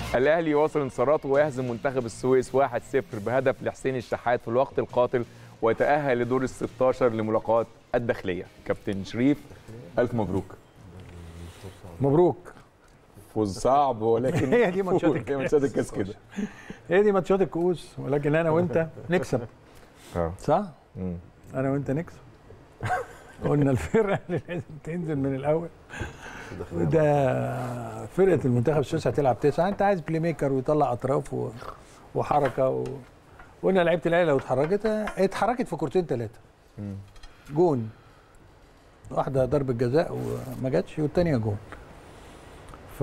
الاهلي يواصل انتصاراته ويهزم منتخب السويس 1-0 بهدف لحسين الشحات في الوقت القاتل ويتاهل لدور ال 16 لملاقاه الداخليه كابتن شريف الف مبروك مبروك فوز صعب ولكن هي دي ماتشات هي ماتشات الكاس كده هي دي ماتشات الكؤوس ولكن انا وانت نكسب اه صح؟ مم. انا وانت نكسب قلنا الفرقه اللي لازم تنزل من الاول ده فرقه المنتخب السويسري هتلعب تسعه انت عايز بلاي ميكر ويطلع اطراف و... وحركه و... قلنا لعيبه الاهلي لو اتحركت اتحركت في كورتين ثلاثه مم. جون واحده ضربه جزاء وما جاتش والثانيه جون ف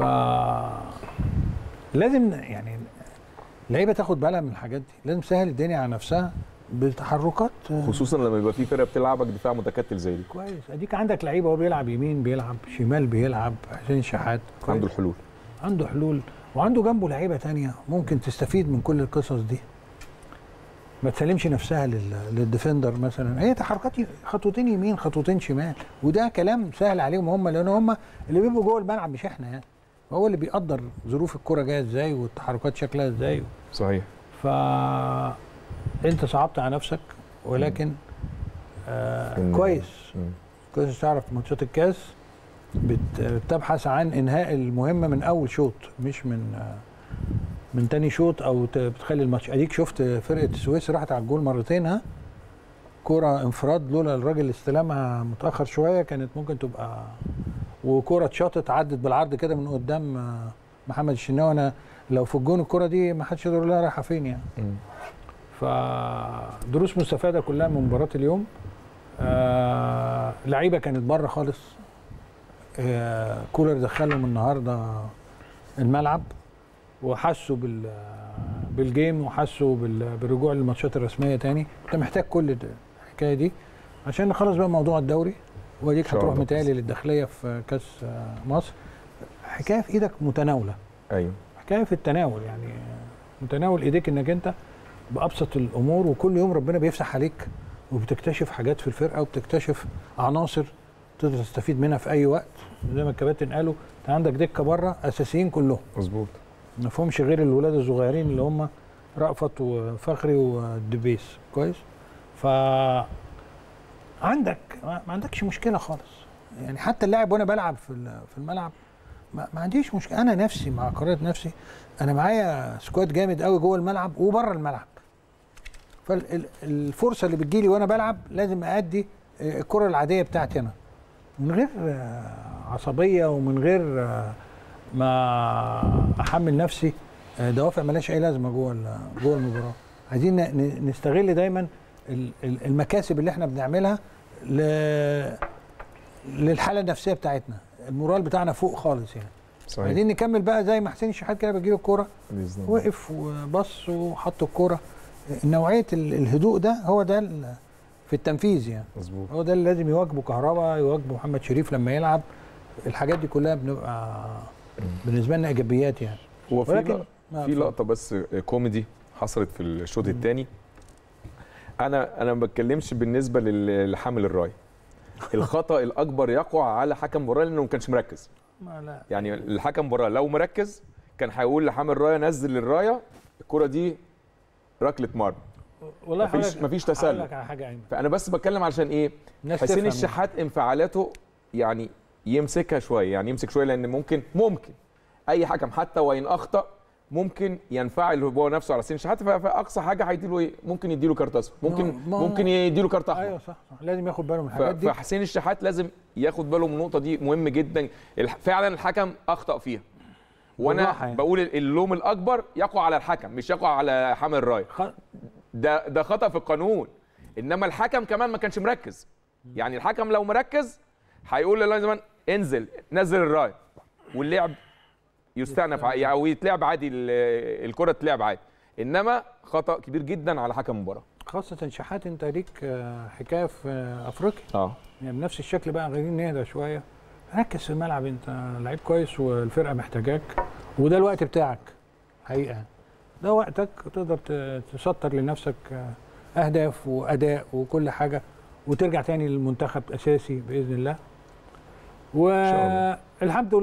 لازم يعني اللعيبه تاخد بالها من الحاجات دي لازم تسهل الدنيا على نفسها بتحركات خصوصا لما يبقى في فرقه بتلعبك دفاع متكتل زي دي كويس اديك عندك لعيبه هو بيلعب يمين بيلعب شمال بيلعب حسين شحات كويس. عنده الحلول عنده حلول وعنده جنبه لعيبه تانية ممكن تستفيد من كل القصص دي ما تسلمش نفسها لل... للديفندر مثلا هي تحركات ي- خطوتين يمين خطوتين شمال وده كلام سهل عليهم هم لان هم اللي بيبقوا جوه الملعب مش احنا يعني هو اللي بيقدر ظروف الكرة جايه ازاي والتحركات شكلها ازاي صحيح ف انت صعبت على نفسك ولكن آه إن- كويس مم. كويس تعرف ماتشات الكاس بت- بتبحث عن انهاء المهمه من اول شوط مش من آه، من تاني شوط او ت- بتخلي الماتش اديك شفت فرقه السويس راحت على الجول مرتين ها كرة انفراد لولا الراجل اللي استلمها متاخر شويه كانت ممكن تبقى وكرة اتشاطت عدت بالعرض كده من قدام آه، محمد الشناوي انا لو في الجون الكرة دي ما حدش يقدر يقول لها رايحه فين يعني مم. فدروس مستفاده كلها من مباراه اليوم آه لعيبه كانت بره خالص آه كولر دخلهم النهارده الملعب وحسوا بال بالجيم وحسوا بال- بالرجوع للماتشات الرسميه تاني انت محتاج كل ده- الحكايه دي عشان نخلص بقى موضوع الدوري واديك إن شاء هتروح الله. متهيألي للداخليه في كاس آه، مصر حكايه في ايدك متناوله ايوه حكايه في التناول يعني متناول ايديك انك انت بابسط الامور وكل يوم ربنا بيفتح عليك وبتكتشف حاجات في الفرقه وبتكتشف عناصر تقدر تستفيد منها في اي وقت زي ما الكباتن قالوا انت عندك دكه بره اساسيين كلهم مظبوط ما فيهمش غير الولاد الصغيرين اللي هم رأفت وفخري والدبيس كويس ف عندك ما ما عندكش مشكله خالص يعني حتى اللاعب وانا بلعب في ال- في الملعب ما, ما عنديش مشكله انا نفسي مع قرارة نفسي انا معايا سكواد جامد قوي جوه الملعب وبره الملعب فالفرصه اللي بتجيلي وانا بلعب لازم ادي الكره العاديه بتاعتي انا من غير آه، عصبيه ومن غير آه، ما احمل نفسي آه، دوافع ملهاش اي لازمه جوه ال- جوه المباراه عايزين ن- ن- نستغل دايما ال- ال- المكاسب اللي احنا بنعملها ل... للحاله النفسيه بتاعتنا المورال بتاعنا فوق خالص يعني صحيح عايزين نكمل بقى زي ما حسين الشحات كده بيجيب الكوره باذن الله وقف وبص وحط الكوره نوعيه ال- الهدوء ده هو ده ال- في التنفيذ يعني مظبوط هو ده اللي لازم يواجبه كهربا يواجبه محمد شريف لما يلعب الحاجات دي كلها بنبقى بالنسبه لنا ايجابيات يعني هو في ولكن لق- ما في لقطه بس كوميدي حصلت في الشوط الثاني انا انا ما بتكلمش بالنسبه لل- لحامل الرايه الخطا الاكبر يقع على حكم المباراه لانه ما كانش مركز ما لا يعني الحكم المباراه لو مركز كان هيقول لحامل الرايه نزل الرايه الكره دي ركله مرمى والله مفيش- حضرتك- مفيش هقول تسلل. لك على حاجه عين فانا بس بتكلم علشان ايه الناس حسين تفهم. الشحات انفعالاته يعني يمسكها شويه يعني يمسك شويه لان ممكن ممكن اي حكم حتى وان اخطا ممكن ينفعل هو نفسه على حسين الشحات ف- فاقصى حاجه هيديله ايه ممكن يديله كارت اصفر ممكن ما- ممكن يديله كارت احمر ايوه صح, صح لازم ياخد باله من ف- الحاجات دي فحسين الشحات لازم ياخد باله من النقطه دي مهم جدا الح- فعلا الحكم اخطا فيها وانا بالراحة يعني. بقول اللوم الاكبر يقع على الحكم مش يقع على حامل الرايه خ... ده ده خطا في القانون انما الحكم كمان ما كانش مركز يعني الحكم لو مركز هيقول للازمان انزل نزل الرايه واللعب يستأنف ع- او يتلعب عادي ال- الكره تتلعب عادي انما خطا كبير جدا على حكم المباراه خاصه شحات انت ليك آه، حكايه في آه، افريقيا اه يعني بنفس الشكل بقى عايزين نهدى شويه ركز في الملعب انت لعيب كويس والفرقه محتاجاك وده الوقت بتاعك حقيقه ده وقتك تقدر ت- تسطر لنفسك آه، اهداف واداء وكل حاجه وترجع تاني للمنتخب اساسي باذن الله شاء الله. والحمد لله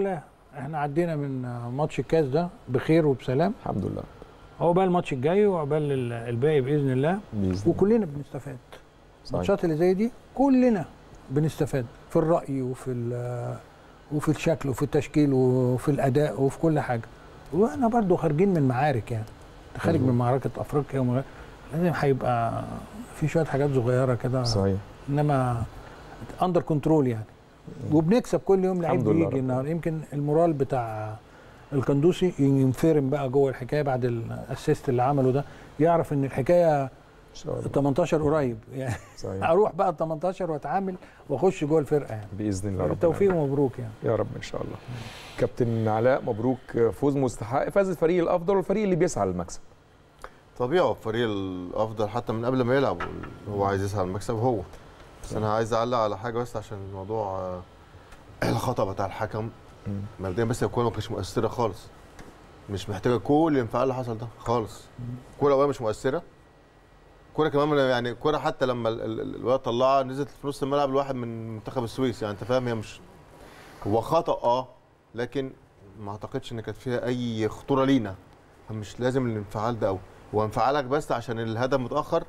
احنا عدينا من آه، ماتش الكاس ده بخير وبسلام الحمد لله عقبال الماتش الجاي وعقبال ال- الباقي باذن الله باذن الله وكلنا بنستفاد صحيح. الماتشات اللي زي دي كلنا بنستفاد في الراي وفي ال- وفي الشكل وفي التشكيل وفي الاداء وفي كل حاجه واحنا برضو خارجين من معارك يعني أنت خارج من مظبوط. معركه افريقيا ومع- لازم هيبقى في شويه حاجات صغيره كده صحيح انما اندر كنترول يعني وبنكسب كل يوم لعيب الحمد لله بيجي رب النهارده يمكن المورال بتاع القندوسي ينفرم بقى جوه الحكايه بعد الاسيست اللي عمله ده يعرف ان الحكايه ان شاء الله 18 قريب يعني صحيح اروح بقى ال 18 واتعامل واخش جوه الفرقه يعني باذن الله رب بالتوفيق العالمين. ومبروك يعني يا رب ان شاء الله كابتن علاء مبروك فوز مستحق فاز الفريق الافضل والفريق اللي بيسعى للمكسب طبيعي هو الفريق الافضل حتى من قبل ما يلعب هو عايز يسعى المكسب هو بس انا عايز اعلق على حاجه بس عشان الموضوع آه، الخطا بتاع الحكم مم. مبدئيا بس الكوره ما كانتش مؤثره خالص مش محتاجه كل الانفعال اللي حصل ده خالص الكوره اولا مش مؤثره الكوره كمان من- يعني الكوره حتى لما ال- ال- ال- الولد طلعها نزلت في نص الملعب لواحد من منتخب السويس يعني انت فاهم هي مش هو خطا اه لكن ما اعتقدش ان كانت فيها اي خطوره لينا مش لازم الانفعال ده قوي هو انفعالك بس عشان الهدف متاخر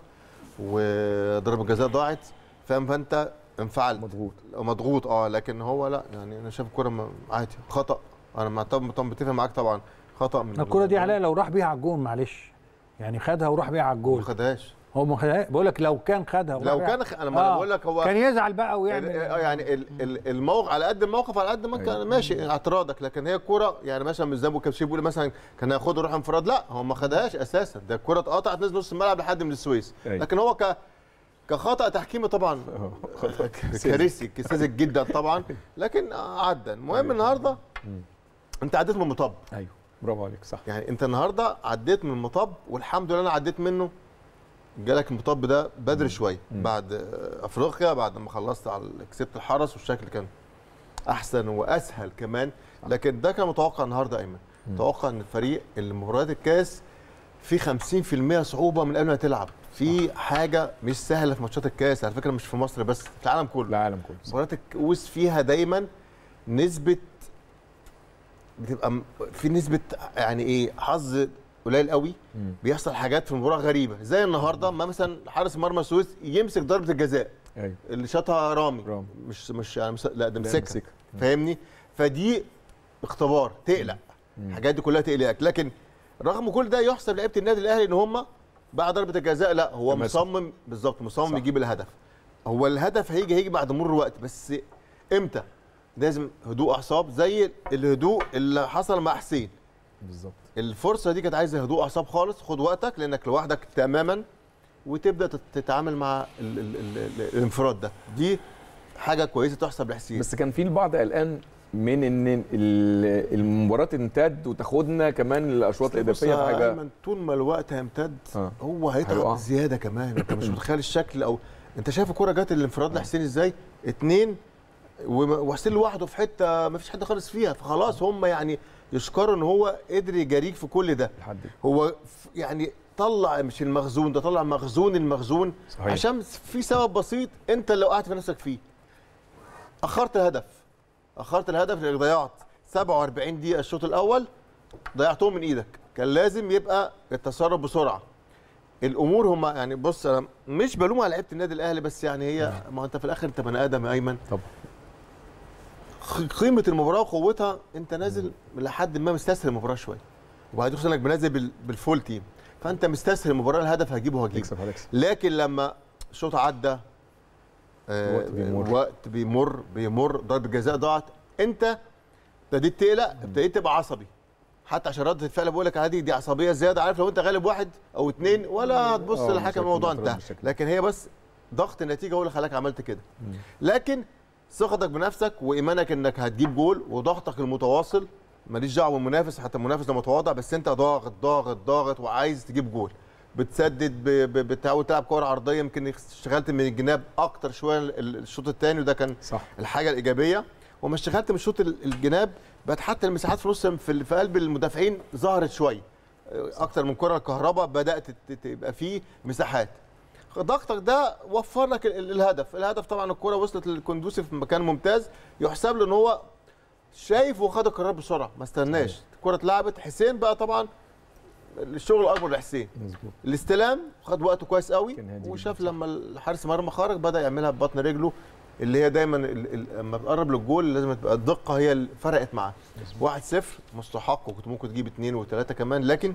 وضربه الجزاء ضاعت فاهم فانت انفعلت مضغوط مضغوط اه لكن هو لا يعني انا شايف الكوره م- عادي خطا انا مع طب طب متفق معاك طبعا خطا من الكره دي علاء لو راح بيها على الجون معلش يعني خدها وراح بيها على ما الجول خدهاش هو ما خدها بقول لك لو كان خدها وراح لو بيها- كان خ... انا ما انا آه. بقول لك هو كان يزعل بقى ويعمل اه يعني ال- ال- الموقف على قد الموقف على قد ما كان أيوة. ماشي اعتراضك لكن هي الكوره يعني مثلا مش زي ما كان بيقول مثلا كان هياخدها يروح انفراد لا هو ما خدهاش اساسا ده الكوره اتقطعت نزل نص الملعب لحد من السويس أيوة. لكن هو ك كخطا تحكيمي طبعا كارثي ساذج جدا طبعا لكن عدى المهم أيوة. النهارده انت عديت من المطب ايوه برافو عليك صح يعني انت النهارده عديت من المطب والحمد لله انا عديت منه جالك المطب ده بدري شويه مم. بعد آه، افريقيا بعد ما خلصت على كسبت الحرس والشكل كان احسن واسهل كمان لكن ده كان متوقع النهارده ايمن متوقع ان الفريق اللي مباريات الكاس في 50% صعوبه من قبل ما تلعب في حاجه مش سهله في ماتشات الكاس على فكره مش في مصر بس في العالم كله العالم كله صح. مباريات الكؤوس فيها دايما نسبه بتبقى م- في نسبه يعني ايه حظ قليل قوي مم. بيحصل حاجات في المباراه غريبه زي النهارده ما مثلا حارس مرمى السويس يمسك ضربه الجزاء ايوه اللي شاطها رامي رامي. مش مش يعني مس... لا ده لا، مسكها مسكها. فاهمني فدي اختبار تقلق الحاجات دي كلها تقلقك لكن رغم كل ده يحسب لعيبه النادي الاهلي ان هم بعد ضربه الجزاء لا هو تماسك. مصمم بالظبط مصمم صح. يجيب الهدف هو الهدف هيجي هيجي بعد مرور الوقت بس امتى لازم هدوء اعصاب زي الهدوء اللي حصل مع حسين بالظبط الفرصه دي كانت عايزه هدوء اعصاب خالص خد وقتك لانك لوحدك تماما وتبدا تت- تتعامل مع ال ال ال ال الانفراد ده دي حاجه كويسه تحسب لحسين بس كان في البعض قلقان من ان ال- المباراه تمتد وتاخدنا كمان الاشواط بص يا الاضافيه في حاجه أيمن، طول ما الوقت هيمتد آه. هو هيتعب هيقع. زياده كمان انت مش متخيل الشكل او انت شايف الكوره جت الانفراد لحسين ازاي اتنين وم- وحسين لوحده في حته ما فيش حد خالص فيها فخلاص هم يعني يشكروا ان هو قدر يجاريك في كل ده لحد هو ف- يعني طلع مش المخزون ده طلع مخزون المخزون صحيح. عشان في سبب بسيط انت اللي وقعت في نفسك فيه اخرت الهدف اخرت الهدف لانك ضيعت 47 دقيقه الشوط الاول ضيعتهم من ايدك كان لازم يبقى التصرف بسرعه الامور هم يعني بص انا مش بلوم على لعيبه النادي الاهلي بس يعني هي ما انت في الاخر انت بني ادم يا ايمن طبعا خ- قيمه المباراه وقوتها انت نازل لحد ما مستسهل المباراه شويه وبعدين خصوصا انك بنازل بال- بالفول تيم فانت مستسهل المباراه الهدف هجيبه هجيبه هتكسب هتكسب لكن لما الشوط عدى آه، الوقت بيمر. الوقت بيمر بيمر ضربه جزاء ضاعت انت ابتديت تقلق ابتديت تبقى عصبي حتى عشان رده الفعل بقول لك عادي دي عصبيه زياده عارف لو انت غالب واحد او اتنين ولا هتبص آه، لحكم بالشكل الموضوع ده، انتهى بالشكل. لكن هي بس ضغط النتيجه هو اللي خلاك عملت كده لكن ثقتك بنفسك وايمانك انك هتجيب جول وضغطك المتواصل ماليش دعوه بالمنافس حتى المنافس ده متواضع بس انت ضاغط ضاغط ضاغط وعايز تجيب جول بتسدد ب- ب- بتحاول تلعب كوره عرضيه يمكن اشتغلت من الجناب اكتر شويه ال- الشوط الثاني وده كان صح الحاجه الايجابيه وما اشتغلت من الشوط ال- الجناب بقت حتى المساحات في نص في, ال- في قلب المدافعين ظهرت شويه اكتر من كره الكهرباء بدات ت- تبقى فيه مساحات ضغطك ده وفر لك ال- ال- الهدف الهدف طبعا الكره وصلت للكندوسي في مكان ممتاز يحسب له ان هو شايف وخد القرار بسرعه ما استناش الكره اتلعبت حسين بقى طبعا الشغل الاكبر لحسين مظبوط الاستلام خد وقته كويس قوي كان هادي وشاف جداً، صح. لما الحارس مرمى خرج بدا يعملها ببطن رجله اللي هي دايما ال- ال- لما بتقرب للجول لازم تبقى الدقه هي اللي فرقت معاه 1-0 مستحق وكنت ممكن تجيب اثنين وثلاثه كمان لكن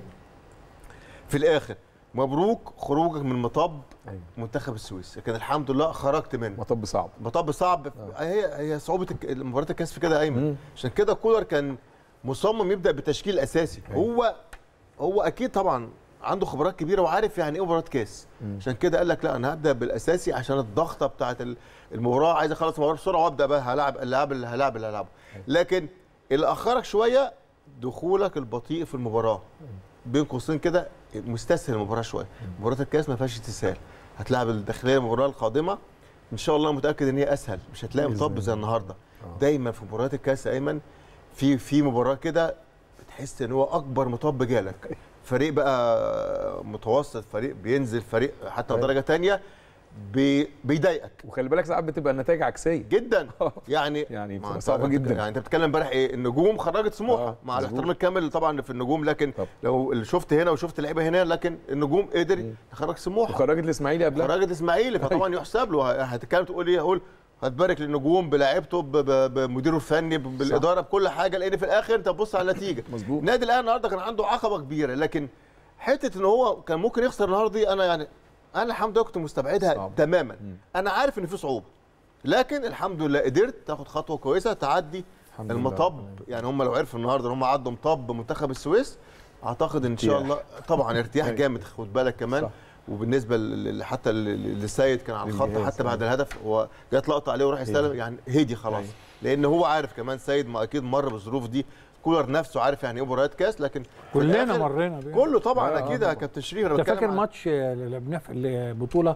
في الاخر مبروك خروجك من مطب أيوة. منتخب السويس لكن الحمد لله خرجت منه مطب صعب مطب صعب هي هي صعوبه الك- مباراه الكاس في كده يا ايمن مم. عشان كده كولر كان مصمم يبدا بتشكيل اساسي أيوة. هو هو اكيد طبعا عنده خبرات كبيره وعارف يعني ايه مباراه كاس مم. عشان كده قال لك لا انا هبدا بالاساسي عشان الضغطه بتاعه ال- المباراه عايز اخلص المباراه بسرعه وابدا بقى هلاعب اللاعب اللي هلاعب اللي هلاعبه لكن اللي اخرك شويه دخولك البطيء في المباراه بين قوسين كده مستسهل المباراه شويه مباراه الكاس ما فيهاش استسهال هتلاعب الداخليه المباراه القادمه ان شاء الله متاكد ان هي اسهل مش هتلاقي بإذن مطب الله. زي النهارده آه. دايما في مباريات الكاس يا ايمن في في مباراه كده بتحس ان هو اكبر مطب جالك فريق بقى متوسط فريق بينزل فريق حتى أيوة. درجه تانية بي بيضايقك وخلي بالك ساعات بتبقى النتائج عكسيه جدا يعني يعني ما بتبقى أنت- صعبه جدا يعني انت بتتكلم امبارح ايه النجوم خرجت سموحه آه، مع مظبوط. الاحترام الكامل طبعا في النجوم لكن طب. لو اللي شفت هنا وشفت لعيبه هنا لكن النجوم قدر مم. يخرج سموحه وخرجت الاسماعيلي قبلها خرجت اسماعيلي فطبعا يحسب له هتتكلم تقول ايه هقول هتبارك للنجوم بلاعيبته ب- ب- بمديره الفني ب- بالاداره بكل حاجه لان في الاخر انت تبص على النتيجه مظبوط النادي الاهلي النهارده كان عنده عقبه كبيره لكن حته ان هو كان ممكن يخسر النهارده دي انا يعني انا الحمد لله كنت مستبعدها صعب. تماما مم. انا عارف ان في صعوبه لكن الحمد لله قدرت تاخد خطوه كويسه تعدي الحمد لله. المطب يعني هم لو عرفوا النهارده ان هم عدوا مطب منتخب السويس اعتقد ان شاء ارتياح. الله طبعا ارتياح أيوة. جامد خد بالك كمان صح. وبالنسبه ل- ل- حتى ل- للسيد كان على الخط للجهاز، حتى بعد الهدف هو جت لقطه عليه وراح يستلم هدي. يعني هدي خلاص أيوة. لان هو عارف كمان سيد ما اكيد مر بالظروف دي كولر نفسه عارف يعني ايه مباريات كاس لكن في كلنا الآخر مرينا بيها كله طبعا آه، اكيد آه، يا كابتن شريف انا انت بتكلم فاكر عن- ماتش اللي لعبناه في البطوله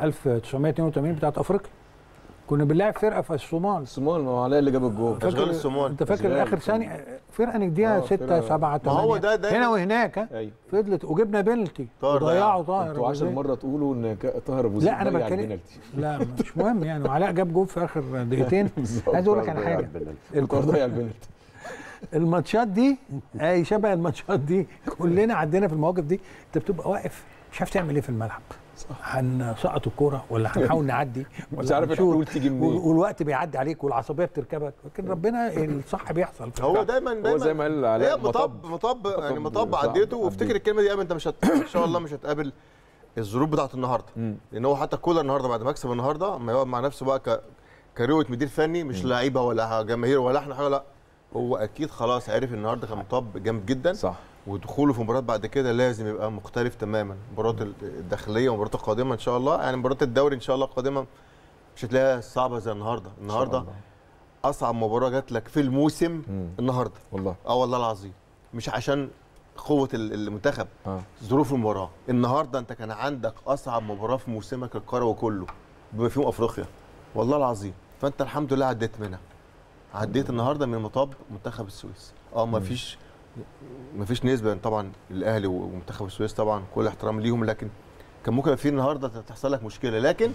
1982 بتاعت افريقيا كنا بنلاعب فرقه في الصومال الصومال ما هو علاء اللي جاب الجول أشغال الصومال. انت فاكر أشغال اخر الصومال. ثانيه فرقه نديها آه، 6 فرقة- 7 ما هو ده دايما- هنا وهناك ها ايوه فضلت وجبنا بنالتي طاهر وضيعوا ضيع. طاهر انتوا 10 أبو زيد. مره تقولوا ان ك- طاهر ابو زيد لا انا ضيع بتكلم البنالتي. لا مش مهم يعني وعلاء جاب جول في اخر دقيقتين عايز اقول لك على حاجه طاهر ضيع البنالتي الماتشات دي اي شبه الماتشات دي كلنا عدينا في المواقف دي انت بتبقى واقف مش عارف تعمل ايه في الملعب صح هنسقط الكوره ولا هنحاول نعدي مش ولا عارف هنشوط الحلول تيجي وال- منين والوقت بيعدي عليك والعصبيه بتركبك لكن ربنا الصح بيحصل هو دايما دايما هو زي ما قال علاء هي مطب مطب يعني مطب صعب. عديته عديته. وافتكر الكلمه دي قبل انت مش هت... ان شاء الله مش هتقابل الظروف بتاعت النهارده مم. لان هو حتى كولر النهارده بعد مكسب النهارده اما يقعد مع نفسه بقى ك... كروه مدير فني مش لعيبه ولا جماهير ولا احنا حاجه لا هو اكيد خلاص عرف النهارده كان مطب جامد جدا صح ودخوله في مباراه بعد كده لازم يبقى مختلف تماما مباراه الداخليه والمباراه القادمه ان شاء الله يعني مباراه الدوري ان شاء الله القادمه مش هتلاقيها صعبه زي النهارده النهارده إن شاء اصعب مباراه جات لك في الموسم مم. النهارده والله اه والله العظيم مش عشان قوه ال- المنتخب اه ظروف المباراه النهارده انت كان عندك اصعب مباراه في موسمك الكروي كله بما فيهم افريقيا والله العظيم فانت الحمد لله عديت منها عديت النهارده من مطب منتخب السويس اه ما فيش ما فيش نسبه طبعا الاهلي ومنتخب السويس طبعا كل احترام ليهم لكن كان ممكن في النهارده تحصل لك مشكله لكن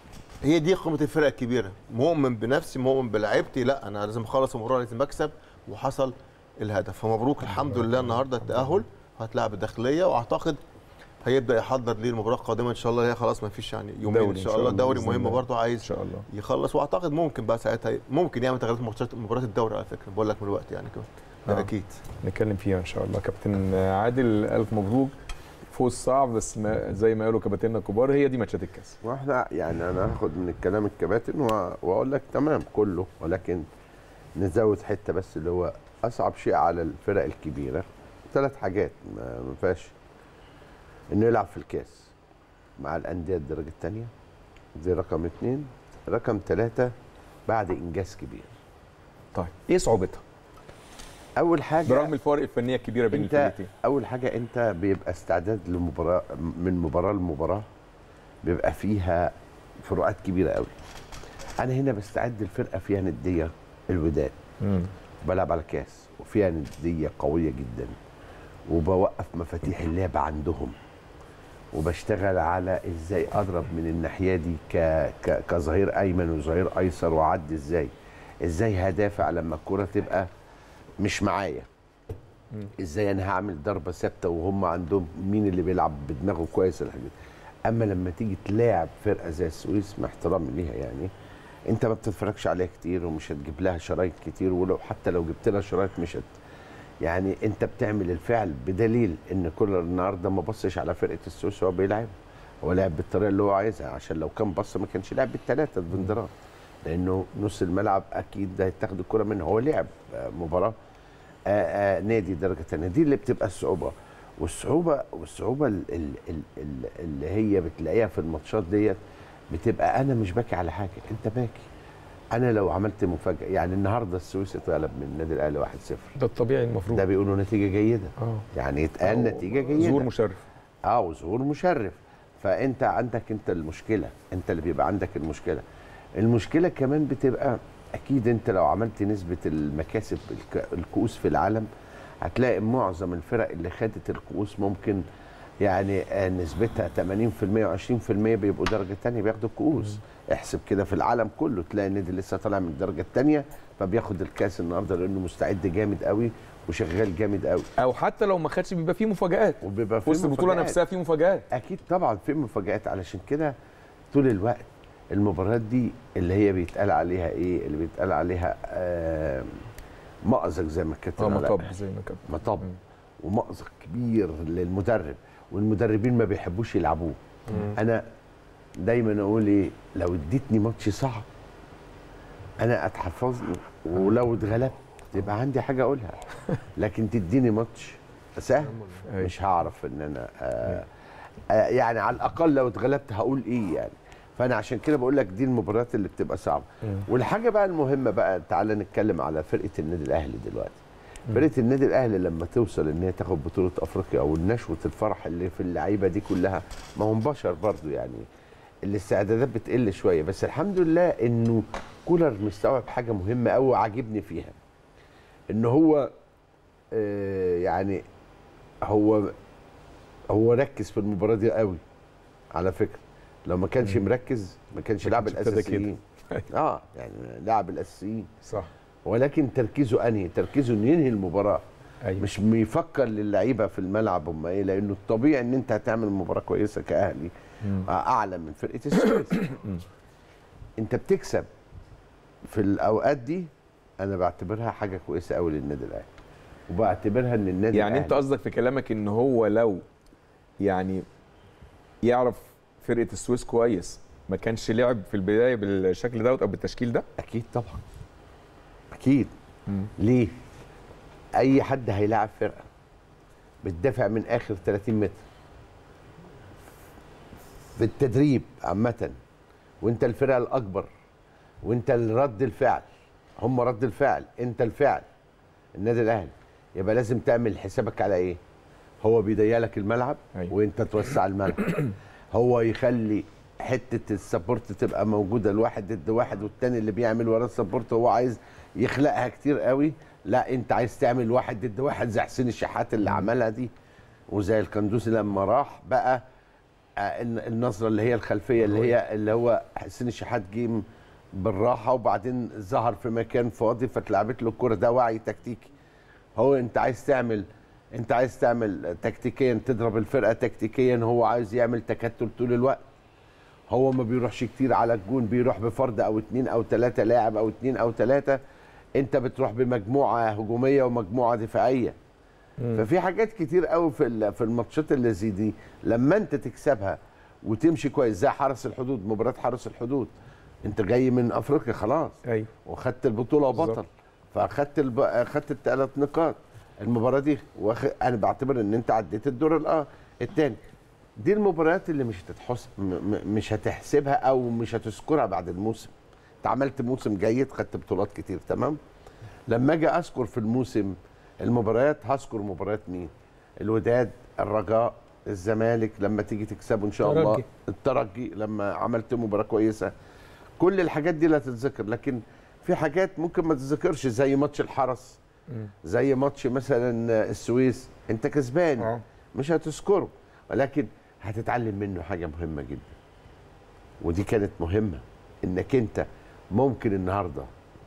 هي دي قيمه الفرق الكبيره مؤمن بنفسي مؤمن بلعيبتي لا انا لازم اخلص المباراه لازم اكسب وحصل الهدف فمبروك الحمد لله النهارده التاهل هتلاعب الداخليه واعتقد هيبدا يحضر ليه المباراه القادمه ان شاء الله هي خلاص ما فيش يعني يومين دوري ان إن شاء شاء الله الله دوري بإذن مهم الله. برضه ان عايز شاء الله يخلص واعتقد ممكن بقى ساعتها ممكن يعمل تغييرات في ماتشات مباراه الدوري على فكره بقول لك من الوقت يعني كمان ده آه. اكيد نتكلم فيها ان شاء الله كابتن عادل الف مبروك فوز صعب بس ما زي ما قالوا كباتننا الكبار هي دي ماتشات الكاس واحنا يعني انا هاخد من الكلام الكباتن و- واقول لك تمام كله ولكن نزود حته بس اللي هو اصعب شيء على الفرق الكبيره ثلاث حاجات ما ما فيهاش انه يلعب في الكاس مع الانديه الدرجه الثانيه دي رقم اثنين رقم ثلاثه بعد انجاز كبير طيب ايه صعوبتها اول حاجه برغم الفوارق الفنيه الكبيره بين انت الفرقتين اول حاجه انت بيبقى استعداد لمباراه من مباراه لمباراه بيبقى فيها فروقات كبيره قوي انا هنا بستعد الفرقه فيها نديه الوداد مم. بلعب على كاس وفيها نديه قويه جدا وبوقف مفاتيح اللعب عندهم وبشتغل على ازاي اضرب من الناحيه دي ك... ك... كظهير ايمن وظهير ايسر واعدي ازاي ازاي هدافع لما الكره تبقى مش معايا ازاي انا هعمل ضربه ثابته وهم عندهم مين اللي بيلعب بدماغه كويس الحاجات دي. اما لما تيجي تلاعب فرقه زي السويس مع احترامي ليها يعني انت ما بتتفرجش عليها كتير ومش هتجيب لها شرايط كتير ولو حتى لو جبت لها شرايط مش هت يعني انت بتعمل الفعل بدليل ان كولر النهارده ما بصش على فرقه السويس وهو بيلعب هو لعب بالطريقه اللي هو عايزها عشان لو كان بص ما كانش لعب بالثلاثه بندرات لانه نص الملعب اكيد ده هيتاخد الكره منه هو لعب آه، مباراه آه، آه، نادي درجه ثانيه دي اللي بتبقى الصعوبه والصعوبه والصعوبه ال- ال- ال- ال- اللي هي بتلاقيها في الماتشات ديت بتبقى انا مش باكي على حاجه انت باكي انا لو عملت مفاجاه يعني النهارده السويس اتغلب من النادي الاهلي 1-0 ده الطبيعي المفروض ده بيقولوا نتيجه جيده اه يعني يتقال نتيجه جيده ظهور مشرف اه وظهور مشرف فانت عندك انت المشكله انت اللي بيبقى عندك المشكله المشكله كمان بتبقى اكيد انت لو عملت نسبه المكاسب الك- الكؤوس في العالم هتلاقي معظم الفرق اللي خدت الكؤوس ممكن يعني آه، نسبتها 80% و20% بيبقوا درجه ثانيه بياخدوا الكؤوس احسب كده في العالم كله تلاقي النادي لسه طالع من الدرجه الثانيه فبياخد الكاس النهارده لانه مستعد جامد قوي وشغال جامد قوي او حتى لو ما خدش بيبقى فيه مفاجآت وبيبقى في وسط البطوله مفاجآت. نفسها فيه مفاجآت اكيد طبعا في مفاجآت علشان كده طول الوقت المباريات دي اللي هي بيتقال عليها ايه اللي بيتقال عليها آه مأزق زي ما الكابتن اه علاء مطب قال. زي ما كان مطب ومأزق كبير للمدرب والمدربين ما بيحبوش يلعبوه انا دايما اقول ايه لو اديتني ماتش صعب انا اتحفظني ولو اتغلبت يبقى عندي حاجه اقولها لكن تديني ماتش سهل أيوة. مش هعرف ان انا آه آه يعني على الاقل لو اتغلبت هقول ايه يعني فانا عشان كده بقول لك دي المباريات اللي بتبقى صعبه والحاجه بقى المهمه بقى تعالى نتكلم على فرقه النادي الاهلي دلوقتي فرقه النادي الاهلي لما توصل ان هي تاخد بطوله افريقيا او النشوه الفرح اللي في اللعيبه دي كلها ما هم بشر برضو يعني الاستعدادات بتقل شويه بس الحمد لله انه كولر مستوعب حاجه مهمه قوي وعاجبني فيها ان هو آه يعني هو هو ركز في المباراه دي قوي على فكره لو ما كانش مركز ما كانش ما لاعب كانش ابتدى كده. الاساسيين اه يعني لاعب الاساسيين صح ولكن تركيزه انهي تركيزه انه ينهي المباراه ايوه مش بيفكر للعيبه في الملعب هم ايه لانه الطبيعي ان انت هتعمل مباراه كويسه كاهلي مم. آه، اعلى من فرقه السويس انت بتكسب في الاوقات دي انا بعتبرها حاجه كويسه قوي للنادي الاهلي وبعتبرها ان النادي يعني انت الأهلي قصدك في كلامك ان هو لو يعني يعرف فرقه السويس كويس ما كانش لعب في البدايه بالشكل دوت او بالتشكيل ده اكيد طبعا اكيد ليه اي حد هيلاعب فرقه بتدافع من اخر 30 متر في التدريب عامه وانت الفرقه الاكبر وانت رد الفعل هم رد الفعل انت الفعل النادي الاهلي يبقى لازم تعمل حسابك على ايه هو بيضيق لك الملعب أيوة. وانت توسع الملعب هو يخلي حته السبورت تبقى موجوده الواحد ضد واحد والتاني اللي بيعمل وراه السبورت هو عايز يخلقها كتير قوي لا انت عايز تعمل واحد ضد واحد زي حسين الشحات اللي عملها دي وزي القندوسي لما راح بقى آه، الن- النظره اللي هي الخلفيه اللي هي اللي هو حسين الشحات جه م- بالراحه وبعدين ظهر في مكان فاضي فاتلعبت له الكره ده وعي تكتيكي هو انت عايز تعمل انت عايز تعمل تكتيكيا تضرب الفرقه تكتيكيا هو عايز يعمل تكتل طول الوقت هو ما بيروحش كتير على الجون بيروح بفرد او اتنين او تلاته لاعب او اتنين او تلاته انت بتروح بمجموعه هجوميه ومجموعه دفاعيه ففي حاجات كتير قوي في ال- في الماتشات اللي زي دي لما انت تكسبها وتمشي كويس زي حرس الحدود مباراه حرس الحدود انت جاي من افريقيا خلاص ايوه وخدت البطوله وبطل بالظبط. فاخدت الب... اخدت الثلاث نقاط المباراه دي وأخ... انا بعتبر ان انت عديت الدور الأ... الثاني دي المباريات اللي مش هتتحس م... م... مش هتحسبها او مش هتذكرها بعد الموسم انت عملت موسم جيد خدت بطولات كتير تمام لما اجي اذكر في الموسم المباريات هذكر مباريات مين الوداد الرجاء الزمالك لما تيجي تكسبه ان شاء الله الترجي. الترجي لما عملت مباراه كويسه كل الحاجات دي لا تتذكر لكن في حاجات ممكن ما تتذكرش زي ماتش الحرس زي ماتش مثلا السويس انت كسبان اه. مش هتذكره ولكن هتتعلم منه حاجه مهمه جدا ودي كانت مهمه انك انت ممكن النهارده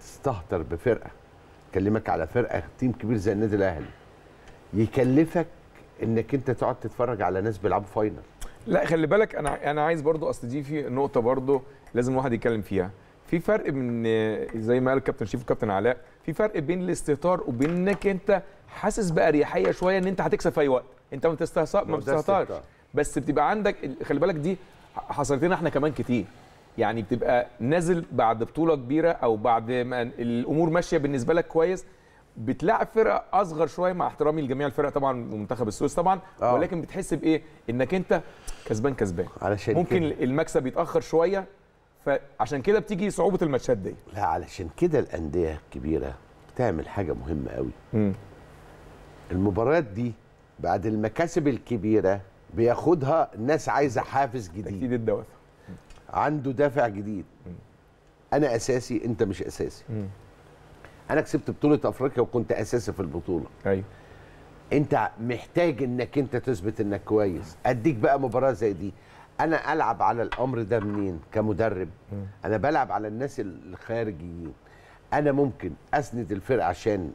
تستهتر بفرقه كلمك على فرقه تيم كبير زي النادي الاهلي يكلفك انك انت تقعد تتفرج على ناس بيلعبوا فاينل لا خلي بالك انا انا عايز برضو اصل دي في نقطه برضو لازم الواحد يتكلم فيها في فرق من زي ما قال الكابتن شريف والكابتن علاء في فرق بين الاستهتار وبين انك انت حاسس باريحيه شويه ان انت هتكسب في اي وقت انت ما بتستهتر ما ما ده بتستهترش استهتار. بس بتبقى عندك خلي بالك دي حصلت لنا احنا كمان كتير يعني بتبقى نازل بعد بطوله كبيره او بعد ما الامور ماشيه بالنسبه لك كويس بتلاعب فرقه اصغر شويه مع احترامي لجميع الفرق طبعا ومنتخب السويس طبعا آه. ولكن بتحس بايه انك انت كسبان كسبان علشان ممكن كده. المكسب يتاخر شويه فعشان كده بتيجي صعوبه الماتشات دي لا علشان كده الانديه الكبيره بتعمل حاجه مهمه قوي مم. المباريات دي بعد المكاسب الكبيره بياخدها الناس عايزه حافز جديد تجديد الدوافع عنده دافع جديد انا اساسي انت مش اساسي مم. انا كسبت بطوله افريقيا وكنت اساسي في البطوله ايوه انت محتاج انك انت تثبت انك كويس اديك بقى مباراه زي دي انا العب على الامر ده منين كمدرب انا بلعب على الناس الخارجيين انا ممكن اسند الفرقه عشان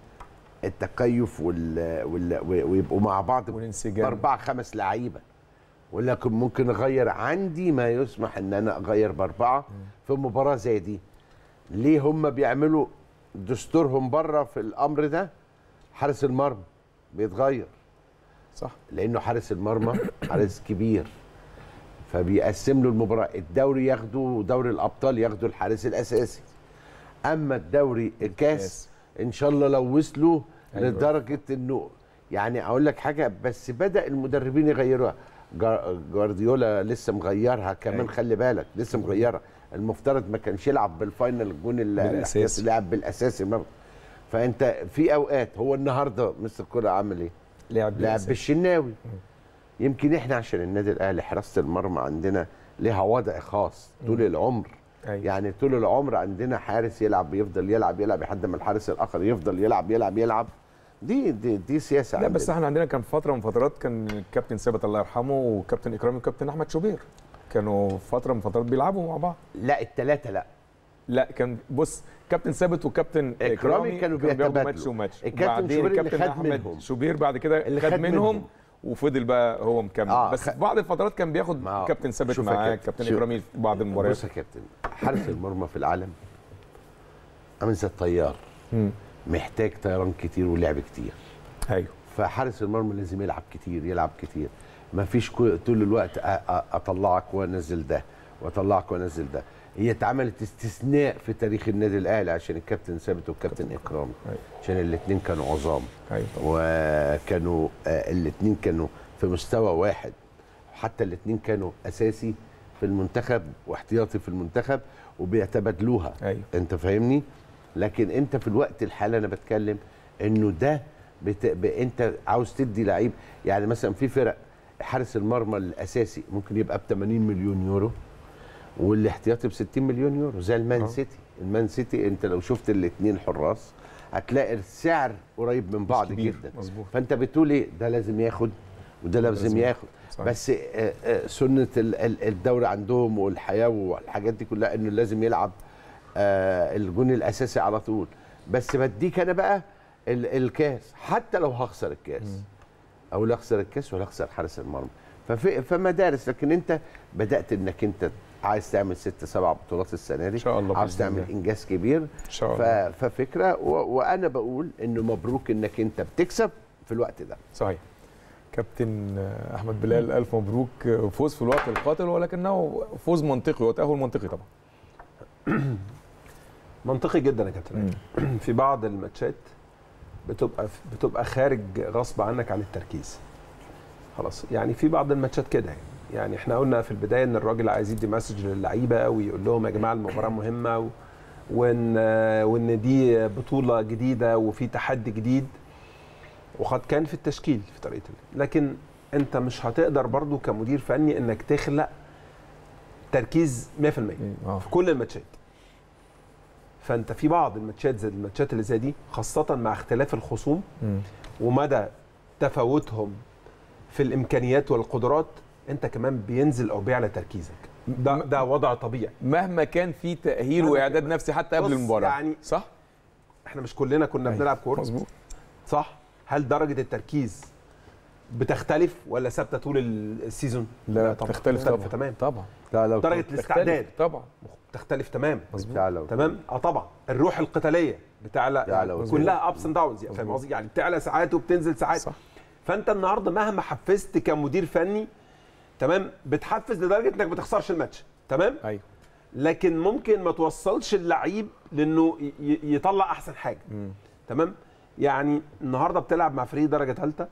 التكيف وال... وال... ويبقوا مع بعض والانسجام. باربع خمس لعيبه ولكن ممكن اغير عندي ما يسمح ان انا اغير باربعه في مباراه زي دي ليه هم بيعملوا دستورهم بره في الامر ده حارس المرمى بيتغير صح لانه حارس المرمى حارس كبير فبيقسم له المباراه الدوري ياخده ودوري الابطال ياخده الحارس الاساسي اما الدوري الكاس ان شاء الله لو وصلوا أيوة. لدرجه انه يعني اقول لك حاجه بس بدا المدربين يغيروها جا- جوارديولا لسه مغيرها كمان أيوة. خلي بالك لسه مغيرها المفترض ما كانش يلعب بالفاينل الجون ال- بالأساسي. الاحتياطي، لعب بالاساسي ما- فانت في اوقات هو النهارده مستر كوره عامل ايه؟ لعب لعب بالأساس. بالشناوي يمكن احنا عشان النادي الاهلي حراسه المرمى عندنا ليها وضع خاص طول العمر أيوة. يعني طول العمر عندنا حارس يلعب يفضل يلعب يلعب لحد ما الحارس الاخر يفضل يلعب يلعب يلعب دي دي دي سياسه لا بس عندنا. احنا عندنا كان فتره من فترات كان الكابتن ثابت الله يرحمه وكابتن اكرامي وكابتن احمد شوبير كانوا فتره من فترات بيلعبوا مع بعض لا الثلاثه لا لا كان بص كابتن ثابت وكابتن إكرامي كانوا بياخدوا بيتبادلوا. ماتش وماتش الكابتن وبعدين شوبير اللي الكابتن خد احمد منهم. شوبير بعد كده اللي خد, خد منهم, منهم. وفضل بقى هو مكمل آه، آه بس خ- في بعض الفترات كان بياخد ما هو- كابتن ثابت شوف يا معاه كابتن، كابتن شوف. اكرامي في بعض المباريات بص يا كابتن حارس المرمى في العالم عامل زي الطيار مم. محتاج طيران كتير ولعب كتير ايوه فحارس المرمى لازم يلعب كتير يلعب كتير ما فيش كل- طول الوقت أ- أ- اطلعك وانزل ده واطلعك وانزل ده هي اتعملت استثناء في تاريخ النادي الاهلي عشان الكابتن ثابت والكابتن اكرامي أيوة. عشان الاثنين كانوا عظام ايوه طبعا وكانوا الاثنين كانوا في مستوى واحد حتى الاثنين كانوا اساسي في المنتخب واحتياطي في المنتخب وبيتبادلوها ايوه انت فاهمني لكن انت في الوقت الحالي انا بتكلم انه ده بت... ب... انت عاوز تدي لعيب يعني مثلا في فرق حارس المرمى الاساسي ممكن يبقى ب 80 مليون يورو والاحتياطي ب 60 مليون يورو زي المان آه. سيتي المان سيتي انت لو شفت الاثنين حراس هتلاقي السعر قريب من بعض كبير. جدا مظبوط فانت بتقول ايه ده لازم ياخد وده لازم, لازم ياخد صحيح. بس آه، آه، سنه ال- ال- الدوري عندهم والحياه والحاجات دي كلها انه لازم يلعب آه، الجون الاساسي على طول بس بديك انا بقى ال- الكاس حتى لو هخسر الكاس او لا اخسر الكاس ولا اخسر حارس المرمى ففي فمدارس لكن انت بدات انك انت عايز تعمل ست سبع بطولات السنه دي إن شاء الله عاوز بإذن تعمل الله. انجاز كبير ان شاء ف... الله ففكره و... وانا بقول انه مبروك انك انت بتكسب في الوقت ده صحيح كابتن آه، احمد بلال الف مبروك آه، فوز في الوقت القاتل ولكنه فوز منطقي وتاهل منطقي طبعا منطقي جدا يا كابتن أيمن. في بعض الماتشات بتبقى بتبقى خارج غصب عنك عن التركيز خلاص يعني في بعض الماتشات كده يعني. يعني احنا قلنا في البدايه ان الراجل عايز يدي مسج للعيبه ويقول لهم يا جماعه المباراه مهمه و... وان وان دي بطوله جديده وفي تحدي جديد وقد كان في التشكيل في طريقه اللعب. لكن انت مش هتقدر برضو كمدير فني انك تخلق تركيز 100% اه في كل الماتشات فانت في بعض الماتشات زي الماتشات اللي زي دي خاصه مع اختلاف الخصوم مم. ومدى تفاوتهم في الامكانيات والقدرات انت كمان بينزل او بيعلى تركيزك ده ده وضع طبيعي مهما كان في تاهيل مهما واعداد نفسي حتى قبل بص، المباراه يعني صح احنا مش كلنا كنا بنلعب كوره مظبوط صح هل درجه التركيز بتختلف ولا ثابته طول السيزون لا طبعا تختلف تختلف طبعا تمام طبعا لا لو درجه تختلف الاستعداد طبعا تختلف تمام تعالى تمام اه طبعا الروح القتاليه بتعلى تعلى يعني وتنزل. كلها ابس اند داونز يعني فاهم قصدي يعني بتعلى ساعات وبتنزل ساعات صح. فانت النهارده مهما حفزت كمدير فني تمام بتحفز لدرجه انك ما تخسرش الماتش تمام ايوه لكن ممكن ما توصلش اللعيب لانه ي- ي- يطلع احسن حاجه تمام يعني النهارده بتلعب مع فريق درجه ثالثه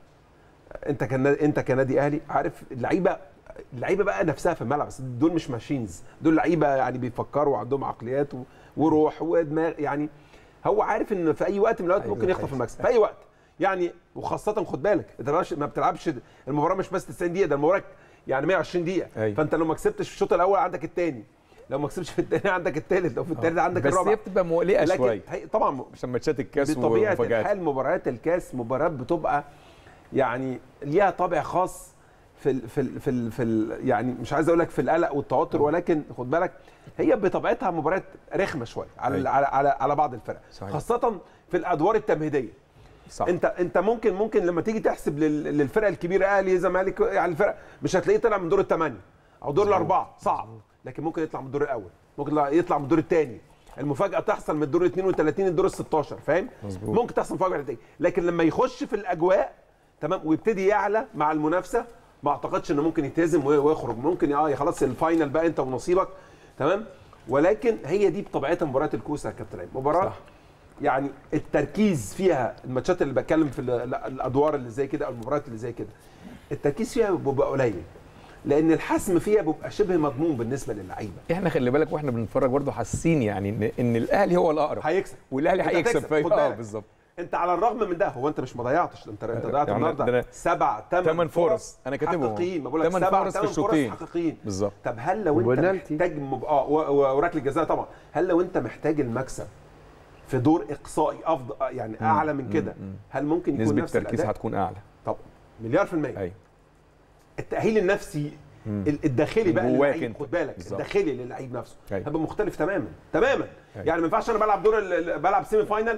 انت كان انت كنادي اهلي عارف اللعيبه اللعيبه بقى نفسها في الملعب بس دول مش ماشينز دول لعيبه يعني بيفكروا وعندهم عقليات و- وروح ودماغ يعني هو عارف ان في اي وقت من الاوقات أيوة ممكن يخطف كويس. المكسب في اي وقت يعني وخاصه خد بالك انت مش- ما بتلعبش المباراه مش بس 90 دقيقه ده المباراه يعني 120 دقيقه أيوة. فانت لو ما كسبتش في الشوط الاول عندك الثاني لو ما كسبتش في الثاني عندك الثالث لو في الثالث عندك بس الرابع هي بتبقى مقلقه لكن شويه هي طبعا عشان ماتشات الكاس بطبيعه ومفاجآت الحال مباريات الكاس مباريات بتبقى يعني ليها طابع خاص في ال في ال في, ال في ال يعني مش عايز اقول لك في القلق والتوتر ولكن خد بالك هي بطبيعتها مباريات رخمه شويه على أيوة. على على, على بعض الفرق صحيح. خاصه في الادوار التمهيديه صح انت انت ممكن ممكن لما تيجي تحسب لل- للفرق الكبيره اهلي زمالك يعني الفرق مش هتلاقيه طلع من دور الثمانيه او دور الاربعه صعب لكن ممكن يطلع من الدور الاول ممكن يطلع من الدور الثاني المفاجاه تحصل من الدور 32 للدور ال 16 فاهم مظبوط. ممكن تحصل مفاجاه نتيجة. لكن لما يخش في الاجواء تمام ويبتدي يعلى مع المنافسه ما اعتقدش انه ممكن يتهزم وي- ويخرج ممكن اه خلاص الفاينل بقى انت ونصيبك تمام ولكن هي دي بطبيعتها مباراه الكوسه يا كابتن عيد مباراه صح. يعني التركيز فيها الماتشات اللي بتكلم في ال- ال- الادوار اللي زي كده او المباريات اللي زي كده التركيز فيها بيبقى قليل لان الحسم فيها بيبقى شبه مضمون بالنسبه للعيبه احنا خلي بالك واحنا بنتفرج برضه حاسين يعني ان ان الاهلي هو الاقرب هيكسب والاهلي أنت هيكسب هتكسب، في خد اه بالك. بالظبط انت على الرغم من ده هو انت مش ما ضيعتش انت انت ضيعت يعني ده النهارده أنا- سبع ثمان تمن فرص. أنا كاتبهم. حقيقيين ما بقول لك تمن سبع فرص في ثمان الشوطين. فرص حقيقيين بالظبط طب هل لو انت وبنالتي. محتاج مب... اه و- و- وركله الجزاء طبعا هل لو انت محتاج المكسب في دور اقصائي افضل يعني اعلى من كده هل ممكن يكون نسبه نفس التركيز الاداء هتكون اعلى طب مليار في المية ايوه التأهيل النفسي ال- الداخلي بقى جواك للعيب انت. خد بالك بالظبط. الداخلي للعيب نفسه أيوة. هيبقى مختلف تماما تماما أيوة. يعني ما ينفعش انا بلعب دور ال- ال- بلعب سيمي فاينل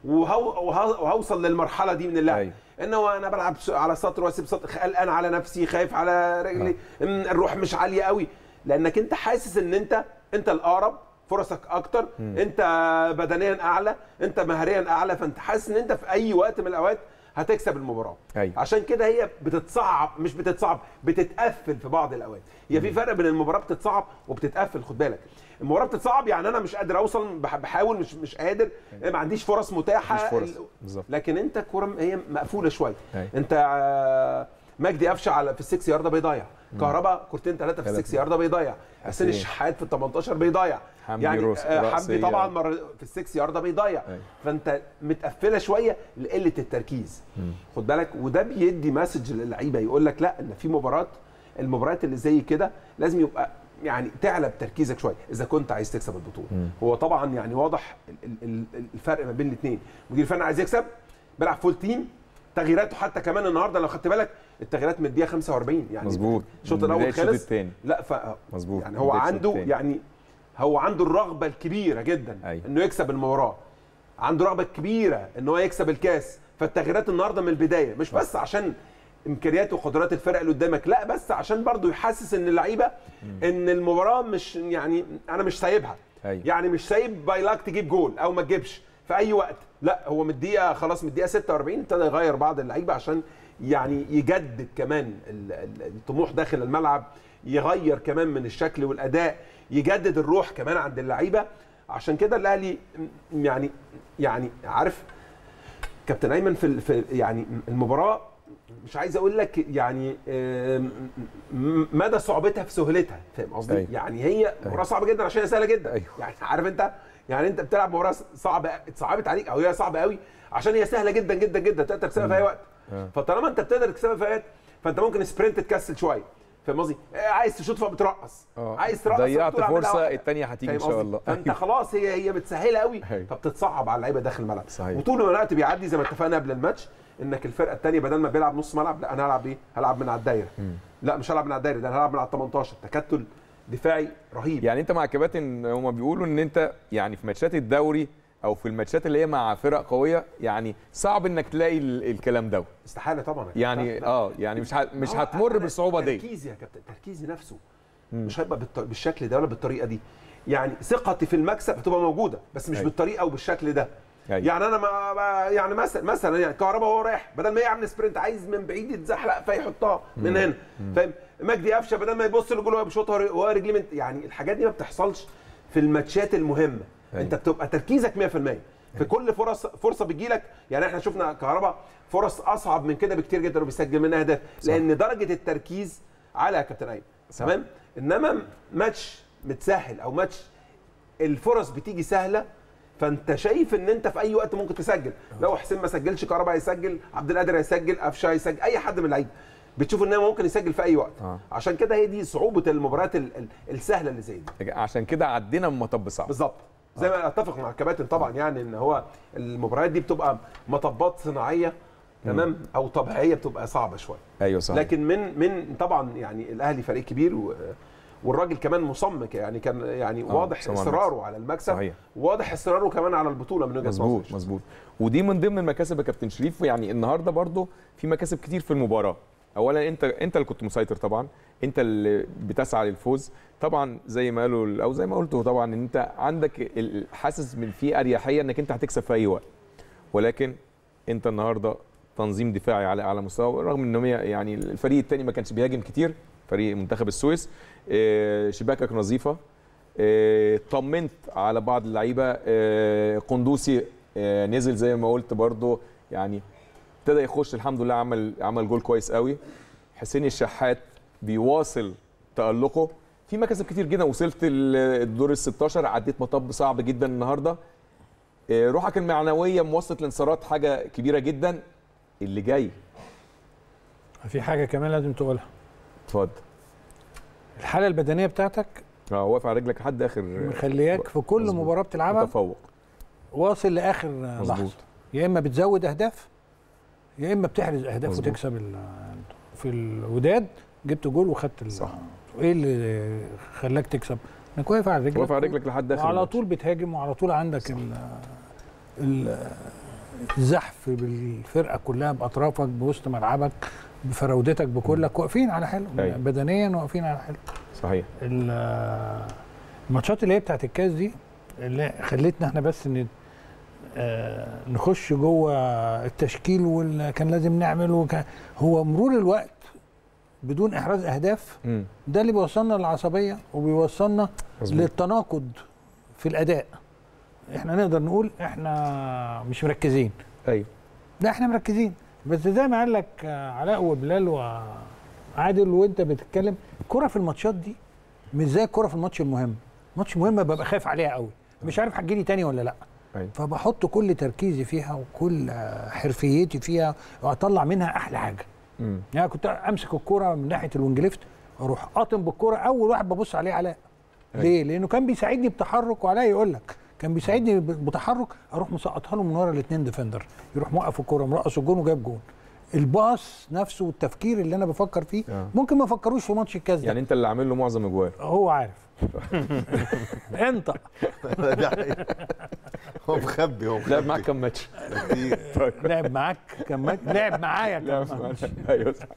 وهو وه- وهوصل للمرحله دي من اللعب أيوة. انه انا بلعب س- على سطر واسيب سطر قلقان على نفسي خايف على رجلي م، الروح مش عاليه قوي لانك انت حاسس ان انت انت الاقرب فرصك اكتر انت بدنيا اعلى انت مهريا اعلى فانت حاسس ان انت في اي وقت من الاوقات هتكسب المباراه أيوة. عشان كده هي بتتصعب مش بتتصعب بتتقفل في بعض الاوقات هي في فرق بين المباراه بتتصعب وبتتقفل خد بالك المباراه بتتصعب يعني انا مش قادر اوصل بح- بحاول مش مش قادر ما عنديش فرص متاحه مفيش فرص. ال- بالظبط. لكن انت الكوره هي مقفوله شويه أيوة. انت آه، مجدي قفشه على في السكس يارده بيضيع كهربا كورتين ثلاثه في ثلاثة. السكس يارده بيضيع حسين حسين. الشحات في ال 18 بيضيع حمدي يعني روس- آه، حمدي رأسية. طبعا مر في السكس يارده بيضيع أيوة. فانت متقفله شويه لقله التركيز خد بالك وده بيدي مسج للعيبه يقول لك لا ان في مباراه المباريات اللي زي كده لازم يبقى يعني تعلى بتركيزك شويه اذا كنت عايز تكسب البطوله هو طبعا يعني واضح ال- ال- ال- الفرق ما بين الاثنين مدير الفني عايز يكسب بيلعب فول تيم تغييراته حتى كمان النهارده لو خدت بالك التغييرات من الدقيقه 45 يعني مظبوط. الشوط من بداية الاول الشوط خلص التاني. لا ف مظبوط. يعني من هو بداية الشوط عنده التاني. يعني هو عنده الرغبه الكبيره جدا أيوة. انه يكسب المباراه عنده رغبه كبيره ان هو يكسب الكاس فالتغييرات النهارده من البدايه مش بس عشان امكانيات وقدرات الفرق اللي قدامك لا بس عشان برضو يحسس ان اللعيبه ان المباراه مش يعني انا مش سايبها أيوة. يعني مش سايب بايلاك تجيب جول او ما تجيبش في اي وقت لا هو من الدقيقه خلاص من الدقيقه 46 ابتدى يغير بعض اللعيبه عشان يعني يجدد كمان ال- ال- الطموح داخل الملعب يغير كمان من الشكل والاداء يجدد الروح كمان عند اللعيبه عشان كده الاهلي م- يعني يعني عارف كابتن ايمن في ال- في يعني المباراه مش عايز اقول لك يعني آم، م- مدى صعوبتها في سهولتها فاهم قصدي أيوة. يعني هي مباراه صعبه جدا عشان هي سهله جدا أيوة. يعني عارف انت يعني انت بتلعب مباراه صعبه اتصعبت عليك او هي صعبه قوي عشان هي سهله جدا جدا جدا تقدر تكسبها في اي وقت فطالما انت بتقدر تكسبها في اي وقت فانت ممكن سبرنت تكسل شويه فاهم قصدي آه، عايز تشوط فبترقص آه. عايز ترقص ضيعت فبتقول أعملها فرصة، واحدة. التانية هتيجي إن فاهم شاء قصدي؟ الله. فانت أيوة. خلاص هي هي بتسهلها قوي أيوة. فبتتصعب على اللعيبه داخل الملعب صحيح. وطول ما الوقت بيعدي زي ما اتفقنا قبل الماتش انك الفرقه الثانيه بدل ما بيلعب نص ملعب لا انا هلعب ايه؟ هلعب من على الدايره لا مش هلعب من على الدايره ده انا هلعب من على ال 18 تكتل دفاعي رهيب يعني انت مع كباتن هما بيقولوا ان انت يعني في ماتشات الدوري او في الماتشات اللي هي مع فرق قويه يعني صعب انك تلاقي ال- الكلام ده استحاله طبعا يا كابتن. يعني لا. اه يعني مش ه- مش هو هتمر أنا بالصعوبه دي تركيزي يا كابتن تركيزي نفسه مش هيبقى بالط- بالشكل ده ولا بالطريقه دي يعني ثقتي في المكسب هتبقى موجوده بس مش أيوة. بالطريقه وبالشكل ده أيوة. يعني انا ما ما- يعني مثلا مثلا يعني كهربا وهو رايح بدل ما يعمل سبرنت عايز من بعيد يتزحلق فيحطها من هنا فاهم مجدي قفشه بدل ما يبص لجوه وهو بيشوطها وهو رجليه من يعني الحاجات دي ما بتحصلش في الماتشات المهمه أيوة. انت بتبقى تركيزك 100% في كل فرص فرصه بتجيلك يعني احنا شفنا كهربا فرص اصعب من كده بكتير جدا وبيسجل منها اهداف لان درجه التركيز على يا كابتن ايمن تمام انما ماتش متسهل او ماتش الفرص بتيجي سهله فانت شايف ان انت في اي وقت ممكن تسجل لو حسين ما سجلش كهربا هيسجل عبد القادر هيسجل قفشه هيسجل اي حد من اللعيبه بتشوف ان هو ممكن يسجل في اي وقت آه. عشان كده هي دي صعوبه المباريات ال- ال- السهله اللي زي دي عشان كده عدينا من مطب صعب بالظبط زي ما اتفق مع الكباتن طبعا يعني ان هو المباريات دي بتبقى مطبات صناعيه تمام او طبيعيه بتبقى صعبه شويه ايوه صح لكن من من طبعا يعني الاهلي فريق كبير و والراجل كمان مصمم يعني كان يعني واضح مصمم على اصراره على المكسب صحيح. واضح اصراره كمان على البطوله من وجهه مظبوط نظري مظبوط ودي من ضمن المكاسب يا كابتن شريف يعني النهارده برضو في مكاسب كتير في المباراه اولا انت انت اللي كنت مسيطر طبعا انت اللي بتسعى للفوز طبعا زي ما قالوا او زي ما قلتوا طبعا ان انت عندك ال- حاسس من في اريحيه انك انت هتكسب في اي وقت ولكن انت النهارده تنظيم دفاعي على اعلى مستوى رغم ان هي يعني الفريق الثاني ما كانش بيهاجم كتير فريق منتخب السويس آه، شباكك نظيفه آه، طمنت على بعض اللعيبه آه، قندوسي آه، نزل زي ما قلت برضو يعني ابتدى يخش الحمد لله عمل عمل جول كويس قوي حسين الشحات بيواصل تألقه في مكاسب كتير جدا وصلت ال- الدور ال 16 عديت مطب صعب جدا النهارده آه، روحك المعنويه مواصله الانتصارات حاجه كبيره جدا اللي جاي في حاجه كمان لازم تقولها اتفضل الحاله البدنيه بتاعتك اه واقف على رجلك لحد اخر مخلياك في كل مظبوط. مباراه بتلعبها متفوق واصل لاخر مظبوط. لحظه يا اما بتزود اهداف يا اما بتحرز اهداف مظبوط. وتكسب ال- في الوداد جبت جول وخدت ال- صح. وايه اللي خلاك تكسب انك واقف على رجلك واقف على رجلك لحد اخر وعلى الماتش. طول بتهاجم وعلى طول عندك ال ال الزحف بالفرقه كلها باطرافك بوسط ملعبك بفراودتك بكلك واقفين على حلو أيوة. بدنيا واقفين على حلو صحيح ال- الماتشات اللي هي بتاعت الكاس دي اللي خلتنا احنا بس ن- آه، نخش جوه التشكيل واللي كان لازم نعمله وكان هو مرور الوقت بدون احراز اهداف امم ده اللي بيوصلنا للعصبيه وبيوصلنا مظبوط. للتناقض في الاداء احنا نقدر نقول احنا مش مركزين ايوه لا احنا مركزين بس زي ما قال لك آه، علاء وبلال وعادل وانت بتتكلم الكره في الماتشات دي مش زي الكره في الماتش المهم ماتش مهم ببقى خايف عليها قوي مش عارف هتجيلي تاني ولا لا أيوة. فبحط كل تركيزي فيها وكل آه، حرفيتي فيها واطلع منها احلى حاجه امم يعني كنت امسك الكره من ناحيه الونجليفت اروح قاطم بالكره اول واحد ببص عليه علاء ليه؟ لانه كان بيساعدني بتحرك وعلاء يقول لك كان بيساعدني ب- بتحرك اروح مسقطها له من ورا الاثنين ديفندر يروح موقف الكوره مرقص الجون وجايب جون الباص نفسه والتفكير اللي انا بفكر فيه آه. ممكن ما افكروش في ماتش الكاس ده يعني انت اللي عامل له معظم اجوال هو عارف انت ده حقيقي. هو مخبي هو لعب معاك مخبي كام ماتش؟ كتير. لعب معاك كم ماتش لعب معايا كم لعب ماتش معاك ايوه صح.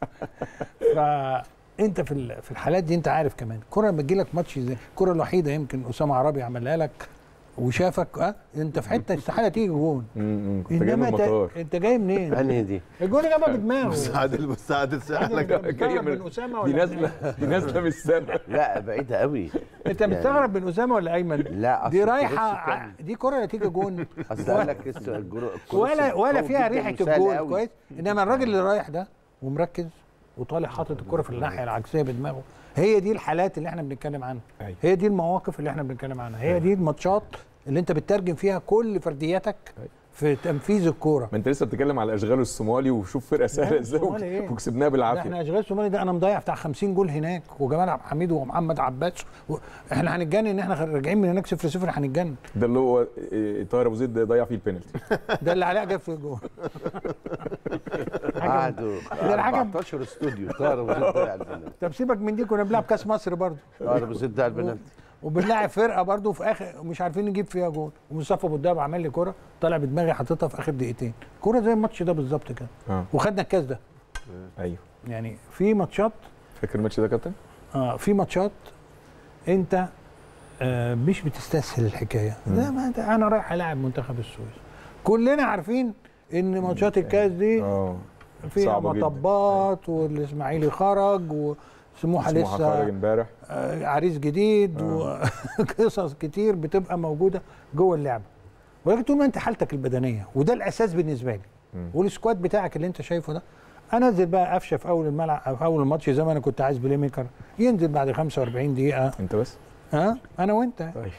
فانت في ال- في الحالات دي انت عارف كمان الكره لما تجي لك ماتش زي الكره الوحيده يمكن اسامه عربي عملها لك وشافك اه انت في حته استحاله تيجي جون امم كنت جاي من انما المطار انت, انت جاي منين؟ انهي دي الجون جابها بدماغه بس عادل بس عادل سهلك جاي من اسامه دي ولا نازله دي نازله من السما لا بعيده قوي انت مستغرب من اسامه ولا ايمن؟ لا أصل دي أنت رايحه بص كام- ع- دي كره تيجي جون اصل قال لك لسه الجرو- الكروس ولا ولا قوي فيها جداً ريحه وسهل الجول قوي. كويس انما الراجل اللي رايح ده ومركز وطالع حاطط الكره في الناحيه العكسيه بدماغه هي دي الحالات اللي احنا بنتكلم عنها أيوة. هي دي المواقف اللي احنا بنتكلم عنها هي دي الماتشات اللي انت بتترجم فيها كل فردياتك أيوة. في تنفيذ الكوره ما انت لسه بتتكلم على اشغال الصومالي وشوف فرقه سهله ازاي الصومالي إيه؟ وكسبناها ده بالعافيه احنا اشغال الصومالي ده انا مضيع بتاع 50 جول هناك وجمال عبد الحميد ومحمد عباس و... احنا هنتجنن ان احنا راجعين من هناك 0 0 هنتجنن ده اللي هو إيه، طاهر ابو زيد ضيع فيه البينالتي ده اللي علاء جاب في الجول الحكم قعدوا ده الحكم. 14 استوديو طاهر ابو زيد ضيع البنالتي طب سيبك من دي كنا بنلعب كاس مصر برضه طاهر ابو زيد ضيع البنالتي وبنلاعب فرقه برضه في اخر مش عارفين نجيب فيها جول ومصطفى ابو الدهب عمل لي كوره طالع بدماغي حاططها في اخر دقيقتين كوره زي الماتش ده بالظبط كده اه وخدنا الكاس ده ايوه يعني في ماتشات فاكر الماتش ده يا كابتن؟ اه في ماتشات انت آه مش بتستسهل الحكايه لا ما انت انا رايح العب منتخب السويس كلنا عارفين ان ماتشات الكاس دي اه فيها صعبة جداً. مطبات والاسماعيلي خرج وسموحه سموحه خرج لسه امبارح آه، عريس جديد وقصص كتير بتبقى موجوده جوه اللعبه ولكن طول ما انت حالتك البدنيه وده الاساس بالنسبه لي مم. والسكواد بتاعك اللي انت شايفه ده انزل بقى قفشه في اول الملعب أو في اول الماتش زي ما انا كنت عايز بلاي ميكر ينزل بعد 45 دقيقه انت بس ها انا وانت طيب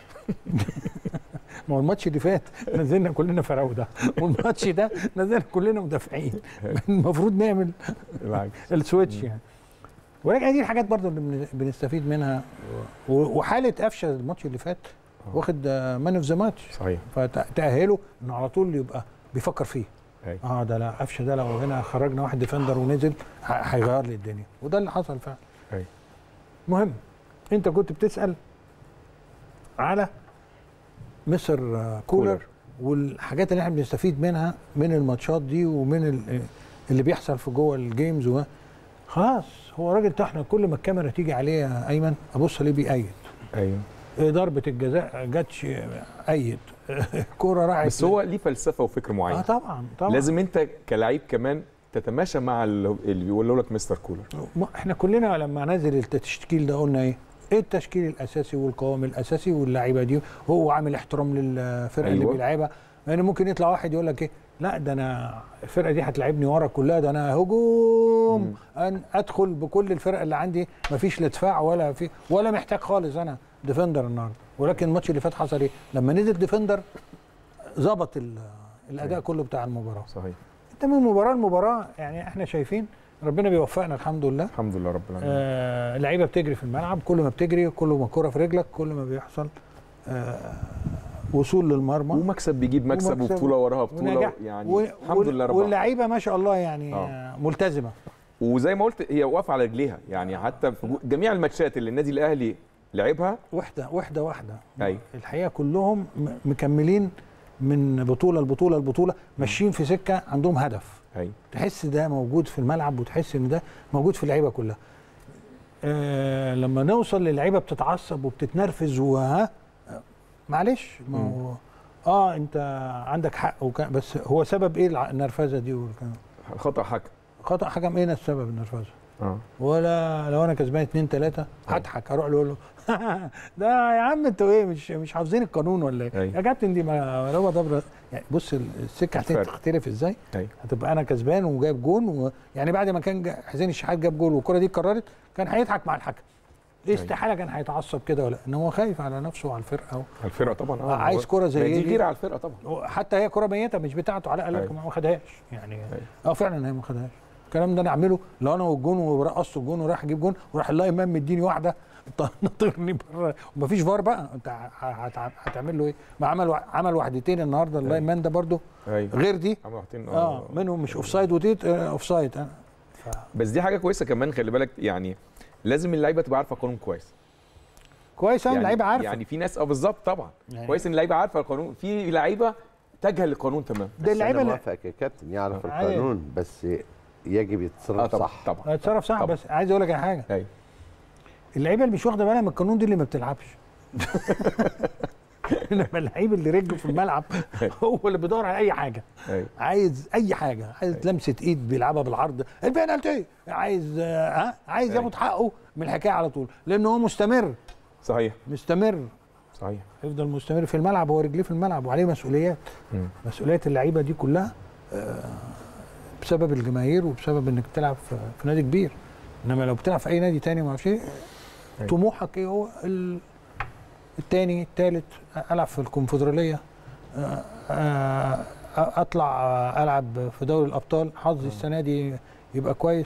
ما هو الماتش اللي فات نزلنا كلنا فراوده والماتش ده نزلنا كلنا مدافعين المفروض نعمل بالعكس السويتش يعني ولكن دي الحاجات برضو اللي بن- بنستفيد منها و- وحاله قفشه الماتش اللي فات واخد مان اوف ذا ماتش صحيح فتاهله انه على طول يبقى بيفكر فيه أيوة. اه ده لا قفشه ده لو هنا خرجنا واحد ديفندر ونزل ه- هيغير لي الدنيا وده اللي حصل فعلا أيوة. مهم انت كنت بتسال على مصر آه، كولر كولر. والحاجات اللي احنا بنستفيد منها من الماتشات دي ومن ال- اللي بيحصل في جوه الجيمز و خلاص هو راجل طحنا كل ما الكاميرا تيجي عليه يا ايمن ابص عليه بيأيد ايوه ضربه الجزاء جاتش ايد كوره راحت بس هو ليه فلسفه وفكر معين اه طبعا طبعا لازم انت كلاعب كمان تتماشى مع اللي اللي بيقوله لك مستر كولر ما احنا كلنا لما نزل التشكيل ده قلنا ايه؟ ايه التشكيل الاساسي والقوام الاساسي واللعيبه دي هو عامل احترام للفرقه أيوة. اللي أيوة. بيلعبها يعني ممكن يطلع واحد يقول لك ايه؟ لا ده انا الفرقه دي هتلعبني ورا كلها ده انا هجوم ان ادخل بكل الفرقه اللي عندي مفيش لا دفاع ولا في ولا محتاج خالص انا ديفندر النهارده ولكن الماتش اللي فات حصل ايه؟ لما نزل ديفندر ظبط ال- الاداء كله بتاع المباراه صحيح انت من مباراه لمباراه يعني احنا شايفين ربنا بيوفقنا الحمد لله الحمد لله رب العالمين آه اللعيبه بتجري في الملعب كل ما بتجري كل ما الكره في رجلك كل ما بيحصل آه وصول للمرمى ومكسب بيجيب مكسب ومكسب وبطوله وراها بطوله ونجاح. يعني و- الحمد وال- لله رب العالمين واللعيبه ما شاء الله يعني آه. آه. ملتزمه وزي ما قلت هي واقفه على رجليها يعني حتى في جو- جميع الماتشات اللي النادي الاهلي لعبها وحده وحده وحده أيوة. الحقيقه كلهم م- مكملين من بطوله لبطوله لبطوله ماشيين في سكه عندهم هدف ايوه تحس ده موجود في الملعب وتحس ان ده موجود في اللعيبه كلها آه لما نوصل للعيبه بتتعصب وبتتنرفز وها آه، معلش ما هو اه انت عندك حق وكان بس هو سبب ايه الع- النرفزه دي والكلام؟ خطا حكم خطا حكم ايه السبب النرفزه اه ولا لو انا كسبان اتنين تلاته هضحك هروح له اقول له ده يا عم انتوا ايه مش مش حافظين القانون ولا ايه؟ أيوة. يا كابتن دي ما هو ده يعني بص السكه الفرق. هتختلف ازاي؟ ايوه هتبقى انا كسبان وجايب جون و... يعني بعد ما كان جا- حسين الشحات جاب جول والكره دي اتكررت كان هيضحك مع الحكم استحاله كان هيتعصب كده ولا ان هو خايف على نفسه وعلى الفرقه و... الفرقه طبعا اه عايز هو- كرة زي ما دي دي. غير على الفرقه طبعا حتى هي كره ميته مش بتاعته على الاقل أيوة. ما خدهاش يعني اه فعلا هي ما خدهاش الكلام ده انا اعمله لو انا والجون ورقصت الجون وراح اجيب جون وراح الله امام مديني واحده نطرني بره ومفيش فار بقى انت ه- هت- هتعمل له ايه؟ ما عمل وا- عمل واحدتين النهارده الله امام ده برده ايوه غير دي عملوا واحدين اه منهم مش اوف سايد ودي اوف سايد آه. بس دي حاجه كويسه كمان خلي بالك يعني لازم اللعيبه تبقى عارفه القانون كويس كويس يعني يعني اللعيبه عارفه يعني في ناس اه بالظبط طبعا يعني- كويس ان اللعيبه عارفه القانون في لعيبه تجهل القانون تمام ده اللعيبه اللي اللي موافقك يا كابتن يعرف عادي. القانون بس يجب اه يتصرف طبعا صح طبعا هتصرف صح طبعا. بس عايز اقول لك على حاجه ايوه اللعيبه اللي مش واخده بالها من القانون دي اللي ما بتلعبش انما اللعيب اللي رجله في الملعب هو اللي بيدور على اي حاجه ايوه عايز اي حاجه عايز لمسه ايد بيلعبها بالعرض البينالتي عايز آه، ها عايز أيوة. ياخد حقه من الحكايه على طول لان هو مستمر صحيح مستمر صحيح يفضل مستمر في الملعب هو رجليه في الملعب وعليه مسؤوليات مم. مسؤوليات اللعيبه دي كلها آه، بسبب الجماهير وبسبب انك تلعب في في نادي كبير انما لو بتلعب في اي نادي تاني ما اعرفش ايه أيوة. طموحك ايه هو ال- التاني التالت العب في الكونفدراليه آه، آه، اطلع آه، العب في دوري الابطال حظي السنه دي يبقى كويس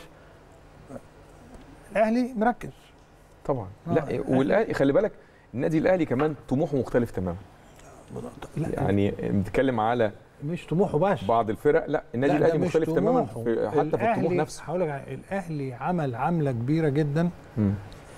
الاهلي مركز طبعا آه. لا والاهلي خلي بالك النادي الاهلي كمان طموحه مختلف تماما لا يعني بنتكلم على مش طموحه بس بعض الفرق لا النادي لا، ده الاهلي مش مختلف تماما طموحه. في حتى في الطموح الأهلي- نفسه هقول لك على- الاهلي عمل عمله كبيره جدا مم.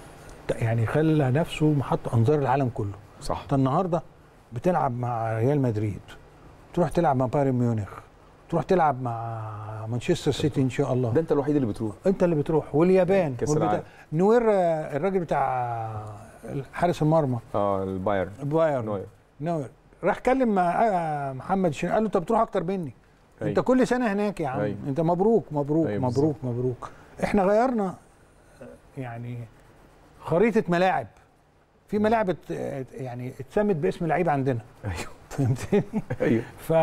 يعني خلى نفسه محط انظار العالم كله صح انت النهارده بتلعب مع ريال مدريد تروح تلعب مع بايرن ميونخ تروح تلعب مع مانشستر سيتي ان شاء الله ده انت الوحيد اللي بتروح انت اللي بتروح واليابان كأس والبتاع- العالم. نوير آه، الراجل بتاع حارس المرمى اه البايرن بايرن نوير نوير راح كلم مع آه، محمد شين قال له انت بتروح اكتر مني أيوة. انت كل سنه هناك يا عم أيوة. انت مبروك مبروك أيوة مبروك مبروك احنا غيرنا آه، يعني خريطه ملاعب في ملاعب ات- يعني اتسمت باسم لعيب عندنا ايوه فهمتني ايوه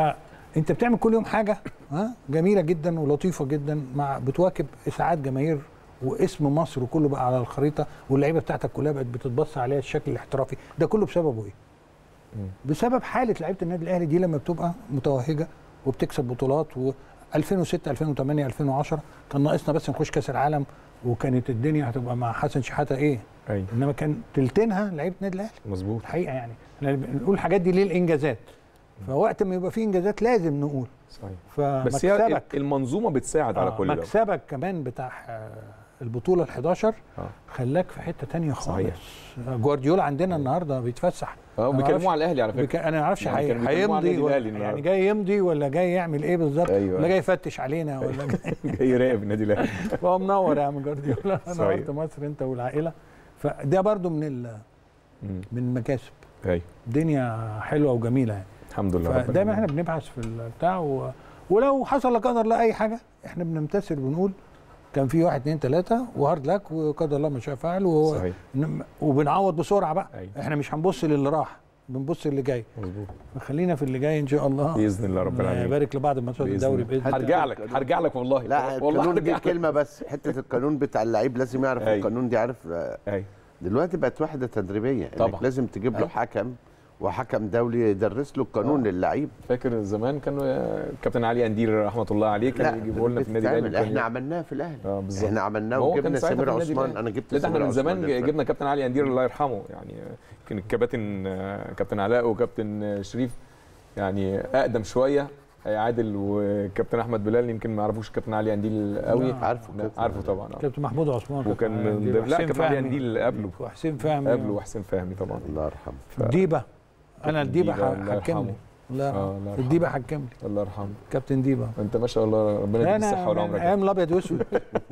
فانت بتعمل كل يوم حاجه ها جميله جدا ولطيفه جدا مع بتواكب اسعاد جماهير واسم مصر كله بقى على الخريطه واللعيبه بتاعتك كلها بقت بتتبص عليها الشكل الاحترافي ده كله بسببه ايه؟ مم. بسبب حاله لعيبه النادي الاهلي دي لما بتبقى متوهجه وبتكسب بطولات و 2006 2008 2010 كان ناقصنا بس نخش كاس العالم وكانت الدنيا هتبقى مع حسن شحاته ايه؟ ايوه انما كان تلتينها لعيبه النادي الاهلي مظبوط الحقيقه يعني احنا بنقول الحاجات دي ليه الانجازات فوقت ما يبقى في انجازات لازم نقول صحيح بس هي فمكسبك المنظومه بتساعد على آه كل ده مكسبك كمان بتاع آه، البطوله ال11 آه. خلاك في حته تانية خالص صحيح. آه، جوارديولا عندنا النهارده بيتفسح اه أنا بيتكلموا معرفش- على الاهلي على بك... فكره انا ما اعرفش يعني هي- كانوا بيتكلموا عن هيمضي النادي ولا الأهلي يعني النهاردة. جاي يمضي ولا جاي يعمل ايه بالظبط أيوة. ولا جاي يفتش علينا ولا جاي جاي يراقب النادي الاهلي هو منور يا عم جوارديولا صحيح. نورت مصر انت والعائله فده برضو من ال... مم. من المكاسب ايوه الدنيا حلوه وجميله يعني الحمد لله ربنا فدايما احنا يعينك. بنبحث في البتاع و... ولو حصل لا قدر الله اي حاجه احنا بنمتثل بنقول كان في واحد اتنين تلاته وهارد لك وقدر الله ما شاء فعل وهو صحيح نم- وبنعوض بسرعه بقى ايوه احنا مش هنبص للي راح بنبص اللي جاي مظبوط خلينا في اللي جاي ان شاء الله باذن الله رب العالمين يبارك لبعض ماتشات بإذن الدوري الله. باذن الله هرجع لك هرجع لك والله لا والله القانون دي هرجع لك كلمه بس حته القانون بتاع اللعيب لازم يعرف أيوة. القانون دي عارف آه، ايوه دلوقتي بقت وحده تدريبيه طبعا. انك لازم تجيب له أيوة. حكم وحكم دولي يدرس له القانون آه. للعيب فاكر زمان كانوا كابتن علي اندير رحمه الله عليه كان يجيبوا لنا في النادي بتتعمل. الاهلي احنا عملناه في الاهلي اه بالظبط احنا عملناه ما هو كان وجبنا ساعتها سمير في النادي عثمان الأهلي. انا جبت لا ده احنا سمير من زمان عثمان للفرق. جبنا كابتن علي اندير الله يرحمه يعني كان الكباتن آه، كابتن علاء وكابتن شريف يعني اقدم شويه عادل وكابتن احمد بلال يمكن ما يعرفوش كابتن علي انديل قوي لا، عارفه لا، كابتن عارفه علي. طبعا آه. كابتن محمود عثمان وكان من عندي ضمن- لا وحسين كابتن علي فهمي. انديل قبله وحسين فهمي قبله وحسين فهمي طبعا الله يرحمه ف- ديبه انا الديبه ديبة، الله حكم لي يرحمه. الله اه يرحمه الله يرحمه الديبه حكم لي الله يرحمه كابتن ديبه انت ما شاء الله ربنا يديك انا الصحه والعمر يا ايام الابيض واسود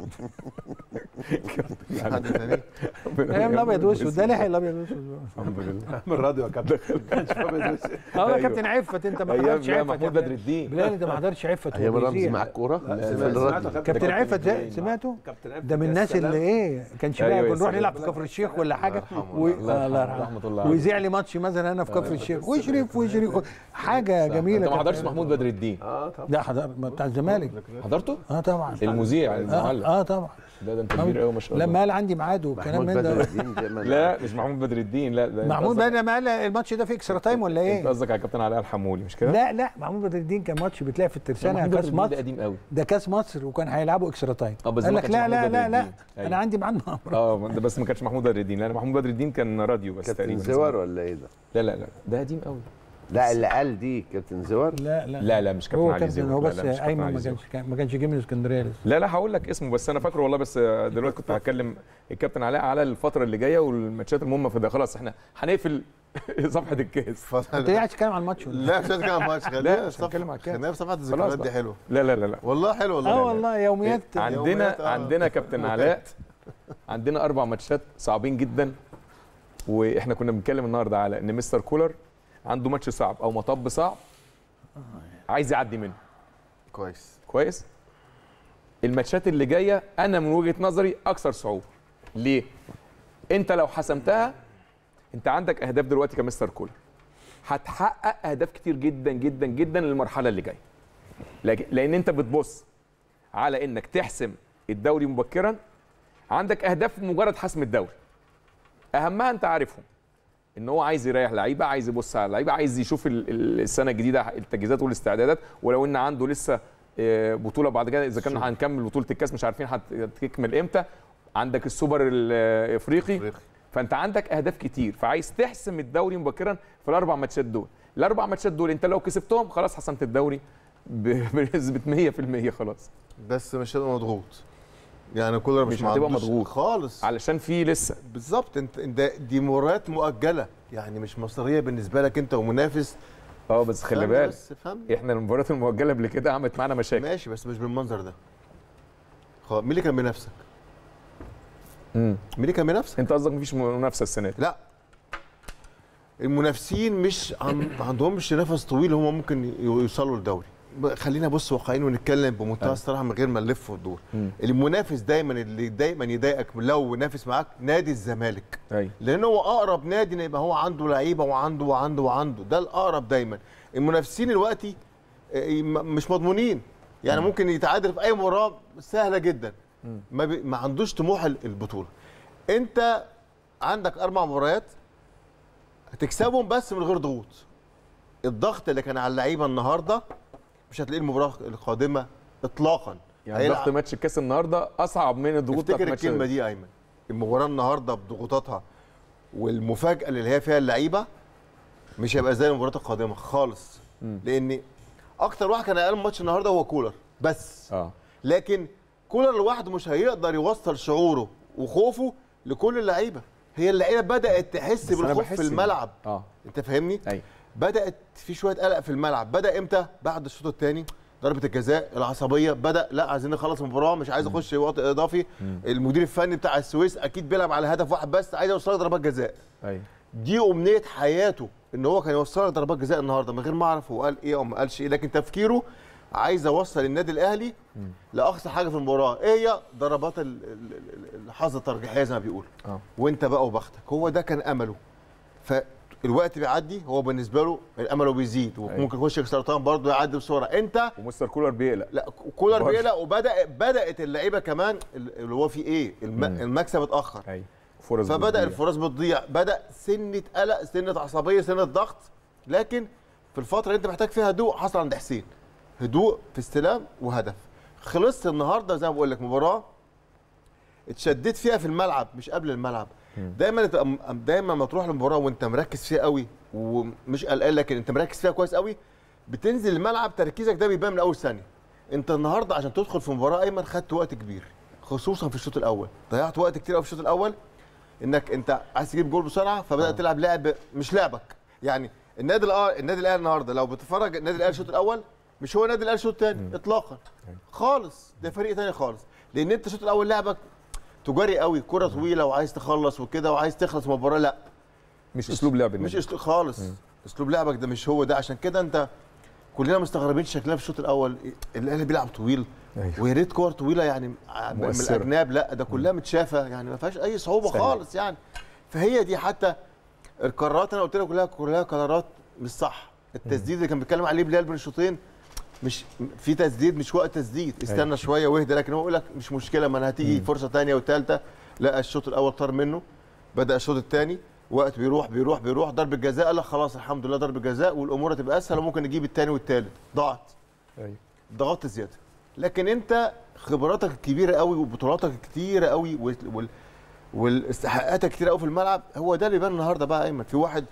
كابتن. حد تاني ربنا ايام الابيض يرحمه. واسود ده لحق الابيض واسود الحمد لله من الراديو يا كابتن اه أيوة. يا كابتن عفت انت ما ايام حضرتش لا عفت محمود يا بدر بلال. الدين بلال انت ما حضرتش عفت ايام وهو رمزي بيذيع. مع الكوره في سمعت- الراديو سمعته كابتن عفت كابتن ده سمعته كابتن عفت ده من يا الناس سلام. اللي ايه كانش بقى أيوة يا كنا نروح سلام. نلعب في كفر الشيخ ولا حاجه يرحمه. و... الله آه، الله يرحمه. يرحمه رحمه الله عليه ويذيع لي ماتش مثلا انا في كفر الشيخ واشرف واشرف حاجه جميله انت ما كانت. حضرتش محمود بدر الدين اه طبعا لا حضر بتاع الزمالك حضرته اه طبعا المذيع اه, المعلق آه طبعا ده ده انت كبير قوي ما شاء الله لما قال عندي ميعاد والكلام محمود من بدر ده الدين زي ما أنا لا عارف. مش محمود بدر الدين لا ده انت محمود قصدك- بدر لما قال الماتش ده في اكسترا تايم ولا انت ايه؟ قصدك على كابتن علاء الحمولي مش كده؟ لا لا محمود بدر الدين كان ماتش بتلاقي في الترسانه محمود بدر كاس الدين ده مصر قديم قوي ده كاس مصر وكان هيلعبوا اكسترا تايم اه بس قال ما لك كانش لا محمود لا بدر لا لا الدين. أيوة. انا عندي ميعاد مع اه ده بس ما كانش محمود بدر الدين لان محمود بدر الدين كان راديو بس كابتن تقريبا زوار ولا ايه ده؟ لا لا لا ده قديم قوي لا اللي قال دي كابتن زوار لا لا لا لا مش كابتن هو علي كابتن زوار هو لا، بس لا، مش كابتن ايمن علي ما زوار. كانش كان- ما كانش جه من اسكندريه لسه لا لا هقول لك اسمه بس انا فاكره والله بس دلوقتي كنت هكلم الكابتن علاء على الفتره اللي جايه والماتشات المهمه في ده خلاص احنا هنقفل صفحه الكاس انت ليه عايز تتكلم عن الماتش ولا إيه؟ لا مش هتكلم عن الماتش خلينا مش هنتكلم عن الكاس. خلينا في صفحه خلاص الذكريات بقى. دي حلوه لا لا لا لا والله حلو والله اه والله يوميات عندنا يوميات، آه. عندنا كابتن علاء عندنا اربع ماتشات صعبين جدا واحنا كنا بنتكلم النهارده على ان مستر كولر عنده ماتش صعب او مطب صعب عايز يعدي منه كويس كويس الماتشات اللي جايه انا من وجهه نظري اكثر صعوبه ليه انت لو حسمتها انت عندك اهداف دلوقتي كمستر كولر هتحقق اهداف كتير جدا جدا جدا للمرحله اللي جايه لكن لان انت بتبص على انك تحسم الدوري مبكرا عندك اهداف مجرد حسم الدوري اهمها انت عارفهم ان هو عايز يريح لعيبه عايز يبص على لعيبه عايز يشوف ال- ال- السنه الجديده التجهيزات والاستعدادات ولو ان عنده لسه آه، بطوله بعد كده اذا كان هنكمل بطوله الكاس مش عارفين هت- هتكمل امتى عندك السوبر الافريقي افريقي فانت عندك اهداف كتير فعايز تحسم الدوري مبكرا في الاربع ماتشات دول الاربع ماتشات دول انت لو كسبتهم خلاص حسمت الدوري ب- بنسبه 100% خلاص بس مش هتبقى مضغوط يعني كولر مش, مش ما هتبقى عندوش مضغوط. خالص علشان في لسه بالظبط انت انت دي مباريات مؤجله يعني مش مصيريه بالنسبه لك انت ومنافس اه بس خلي فهمني بالك بس فهمني احنا المباريات المؤجله قبل كده عملت معانا مشاكل ماشي بس مش بالمنظر ده خلاص مين اللي كان بينافسك؟ مم. مين اللي كان بينافسك؟ انت قصدك مفيش منافسه السنه دي لا المنافسين مش عن... ما عندهمش نفس طويل هم ممكن ي- يوصلوا للدوري ب- خلينا بص واقعيين ونتكلم بمنتهى أيوة. الصراحه من غير ما نلف وندور مم. المنافس دايما اللي دايما يضايقك لو نافس معاك نادي الزمالك ايوه لان هو اقرب نادي إن يبقى هو عنده لعيبه وعنده وعنده وعنده ده الاقرب دايما المنافسين دلوقتي آه، م- مش مضمونين يعني ممكن يتعادل في اي مباراه سهله جدا ما, بي... ما عندوش طموح ال- البطوله انت عندك اربع مباريات هتكسبهم بس من غير ضغوط الضغط اللي كان على اللعيبه النهارده مش هتلاقيه المباراه القادمه اطلاقا يعني هيلعب- ضغط ماتش الكاس النهارده اصعب من الضغوط بتاعت افتكر ماتش الكلمه دي يا ايمن المباراه النهارده بضغوطاتها والمفاجاه اللي هي فيها اللعيبه مش هيبقى زي المباراه القادمه خالص مم. لان اكتر واحد كان اقل ماتش النهارده هو كولر بس اه لكن كولر لوحده مش هيقدر يوصل شعوره وخوفه لكل اللعيبه هي اللعيبه بدات تحس بس أنا بالخوف بحس في إن- الملعب اه انت فاهمني ايوه بدات في شويه قلق في الملعب بدا امتى بعد الشوط الثاني ضربه الجزاء العصبيه بدا لا عايزين نخلص المباراه مش عايز اخش وقت اضافي المدير الفني بتاع السويس اكيد بيلعب على هدف واحد بس عايز يوصل ضربات جزاء ايوه دي امنيه حياته ان هو كان يوصل ضربات جزاء النهارده من غير ما اعرف هو قال ايه او ما قالش ايه لكن تفكيره عايز اوصل النادي الاهلي لاقصى حاجه في المباراه ايه هي ضربات ال- ال- ال- الحظ الترجيحيه زي ما بيقولوا اه وانت بقى وبختك هو ده كان امله فالوقت بيعدي هو بالنسبه له امله بيزيد وممكن يخش سرطان برضه يعدي بسرعه انت ومستر كولر بيقلق لا كولر برضه. بيقلق وبدا بدات اللعيبه كمان اللي هو في ايه الم... مم. المكسب اتاخر ايوه فرص فبدا بتضيع. الفرص بتضيع بدا سنه قلق سنه عصبيه سنه ضغط لكن في الفتره اللي انت محتاج فيها هدوء حصل عند حسين هدوء في استلام وهدف خلصت النهارده زي ما بقول لك مباراه اتشديت فيها في الملعب مش قبل الملعب دايما تبقى م- دايما ما تروح المباراه وانت مركز فيها قوي ومش قلقان لكن انت مركز فيها كويس قوي بتنزل الملعب تركيزك ده بيبان من اول ثانيه انت النهارده عشان تدخل في مباراه ايمن خدت وقت كبير خصوصا في الشوط الاول ضيعت وقت كتير قوي في الشوط الاول انك انت عايز تجيب جول بسرعه فبدات تلعب لعب مش لعبك يعني النادي الاهلي النادي الاهلي النهارده لو بتتفرج النادي الاهلي الشوط الاول مش هو النادي الاهلي الشوط الثاني اطلاقا خالص ده فريق تاني خالص لان انت الشوط الاول لعبك تجاري قوي كره طويله وعايز تخلص وكده وعايز تخلص مباراه لا مش اسلوب لعب مش النادي. اسلوب خالص اسلوب لعبك ده مش هو ده عشان كده انت كلنا مستغربين شكلنا في الشوط الاول الاهلي بيلعب طويل أيوه. ويا ريت كور طويله يعني من مؤثرة. الاجناب لا ده كلها متشافه يعني ما فيهاش اي صعوبه سهل. خالص يعني فهي دي حتى القرارات انا قلت لك كلها كلها قرارات مش صح التسديد اللي كان بيتكلم عليه بلال بين الشوطين مش في تسديد مش وقت تسديد استنى أيوه. شويه واهدى لكن هو يقول لك مش مشكله ما انا هتيجي فرصه ثانيه وثالثه لا الشوط الاول طار منه بدا الشوط الثاني وقت بيروح بيروح بيروح ضربه جزاء قال لك خلاص الحمد لله ضربه جزاء والامور هتبقى اسهل وممكن نجيب الثاني والثالث ضاعت ايوه ضغطت زياده لكن انت خبراتك الكبيره قوي وبطولاتك الكتيره قوي وال- وال والاستحقاقاتك كتيره قوي في الملعب هو ده اللي بان النهارده بقى ايمن في واحد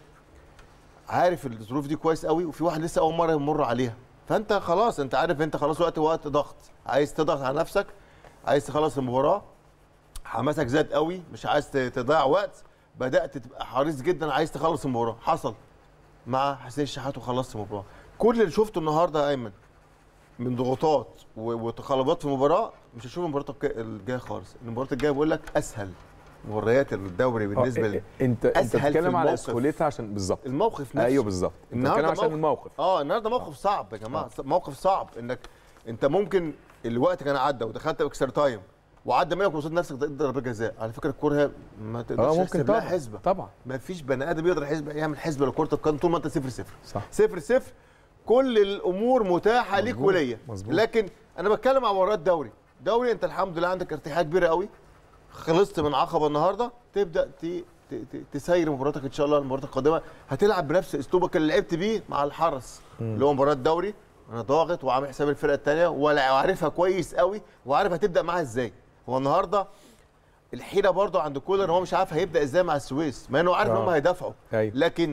عارف الظروف دي كويس قوي وفي واحد لسه اول مره يمر عليها فانت خلاص انت عارف انت خلاص وقت وقت ضغط عايز تضغط على نفسك عايز تخلص المباراه حماسك زاد قوي مش عايز ت- تضيع وقت بدات تبقى حريص جدا عايز تخلص المباراه حصل مع حسين الشحات وخلصت المباراه كل اللي شفته النهارده يا ايمن من ضغوطات و- وتقلبات في المباراه مش هشوف المباراه الك- الجايه خالص المباراه الجايه بقول لك اسهل مباريات الدوري بالنسبه آه، لي انت انت أسهل في بتتكلم على الموقف. اسكوليتها عشان بالظبط الموقف نفسه ايوه بالظبط انت النهارده بتتكلم عشان موقف- الموقف اه النهارده موقف صعب يا جماعه موقف صعب انك انت ممكن الوقت كان عدى ودخلت اكسترا تايم وعدى منك وصلت نفسك ضربه جزاء على فكره الكوره هي ما اه تقدرش ممكن تحسب لها طبعا حسبه طبعا ما فيش بني ادم يقدر يحسب يعمل حسبه لكره القدم طول ما انت صفر صفر صح صفر صفر كل الامور متاحه ليك مظبوط، وليا مظبوط. لكن انا بتكلم عن مباريات دوري دوري انت الحمد لله عندك ارتياحيه كبيره قوي خلصت من عقبه النهارده تبدا ت... ت... ت... تسير مباراتك ان شاء الله المباراه القادمه هتلعب بنفس اسلوبك اللي لعبت بيه مع الحرس اللي هو مباراه دوري انا ضاغط وعامل حساب الفرقه الثانيه ولا وعارفها كويس قوي وعارف هتبدا معاها ازاي هو النهارده الحيره برضه عند كولر هو مش عارف هيبدا ازاي مع السويس مع انه عارف ان آه. هم هيدافعوا ايوه لكن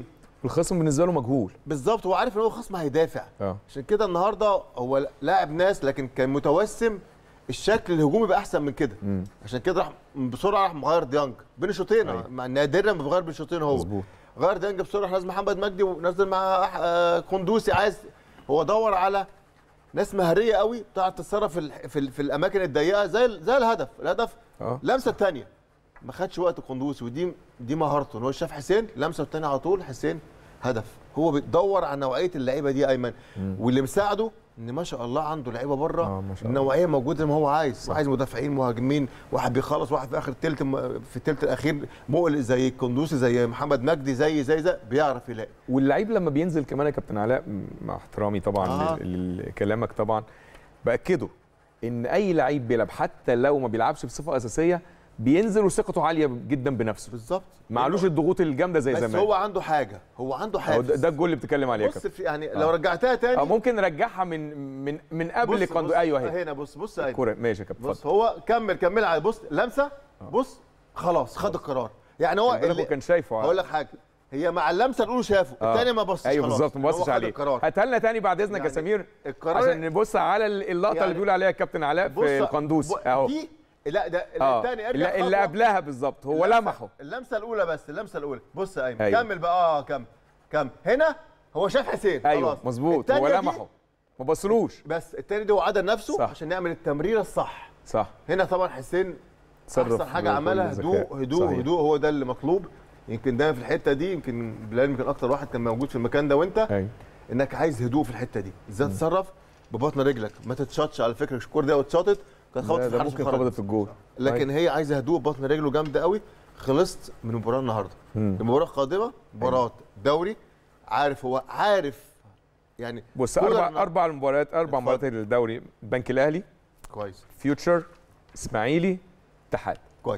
الخصم بالنسبه له مجهول بالظبط هو عارف ان هو خصم هيدافع اه عشان كده النهارده هو لاعب ناس لكن كان متوسم الشكل الهجومي يبقى احسن من كده مم. عشان كده راح بسرعه راح مغير ديانج بين الشوطين أيوة. مع نادرا ما بيغير بين الشوطين هو مظبوط غير ديانج بسرعه راح نزل محمد مجدي ونزل مع أح- آه، قندوسي عايز هو دور على ناس مهريه قوي بتعرف تتصرف في, ال- في, ال- في الاماكن الضيقه زي ال- زي الهدف الهدف اه لمسه الثانيه ما خدش وقت قندوسي ودي دي مهارته ان هو شاف حسين لمسه الثانيه على طول حسين هدف هو بيدور على نوعيه اللعيبه دي ايمن واللي مساعده ان ما شاء الله عنده لعيبه بره آه، ما شاء الله. النوعيه موجوده زي ما هو عايز عايز مدافعين مهاجمين واحد بيخلص واحد في اخر الثلث في الثلث الاخير مقلق زي القندوسي زي محمد مجدي زي زي زي بيعرف يلاقي واللعيب لما بينزل كمان يا كابتن علاء مع احترامي طبعا آه. آه. لكلامك طبعا باكده ان اي لعيب بيلعب حتى لو ما بيلعبش بصفه اساسيه بينزل وثقته عاليه جدا بنفسه بالظبط معلوش الضغوط الجامده زي بس زمان هو عنده حاجه هو عنده أهو حاجه ده, ده الجول اللي بتتكلم عليه يا بص كابتن في يعني لو رجعتها تاني اه ممكن نرجعها من من من قبل بص قندو بص ايوه اهي هنا بص بص أيمن. الكوره ماشي يا كابتن بص اتفضل هو كمل كمل على بص لمسه بص خلاص خد القرار يعني هو خلي بالك اللي هو كان شايفه هقول لك حاجه هي مع اللمسه الاولى شافه آه. الثاني ما بصش ايوه خلاص. بالظبط ما هو بصش خد عليه القرار هاتها لنا تاني بعد اذنك يا يعني سمير القرار عشان نبص على اللقطه يعني اللي بيقول عليها الكابتن علاء بص في القندوس ب- اهو دي لا ده اه الثاني اللي, اللي قبلها بالظبط هو لمحه اللمسه الاولى بس اللمسه الاولى بص يا ايمن أيوة. كمل بقى اه كمل كمل هنا هو شاف حسين ايوه خلاص. مظبوط التانية هو دي لمحه ما بصلوش بس الثاني ده هو عدل نفسه صح. عشان يعمل التمريره الصح صح هنا طبعا حسين تصرف احسن حاجه بكل عملها ذكاء. هدوء هدوء صحيح. هدوء هو ده اللي مطلوب يمكن دايما في الحته دي يمكن بلال يمكن اكتر واحد كان موجود في المكان ده وانت ايوه انك عايز هدوء في الحته دي ازاي تتصرف ببطن رجلك ما تتشطش على فكره الكوره دي لو اتشطت كانت خبطت ده, في ده الحارس ممكن وخرجت. خبطت في الجول لكن هي عايزه هدوء بطن رجله جامده قوي خلصت من المباراه النهارده مم. المباراه القادمه مباراه دوري عارف هو عارف يعني بص كولر اربع ما- اربع مباريات اربع اتفضل. مباريات الدوري البنك الاهلي كويس فيوتشر اسماعيلي اتحاد كويس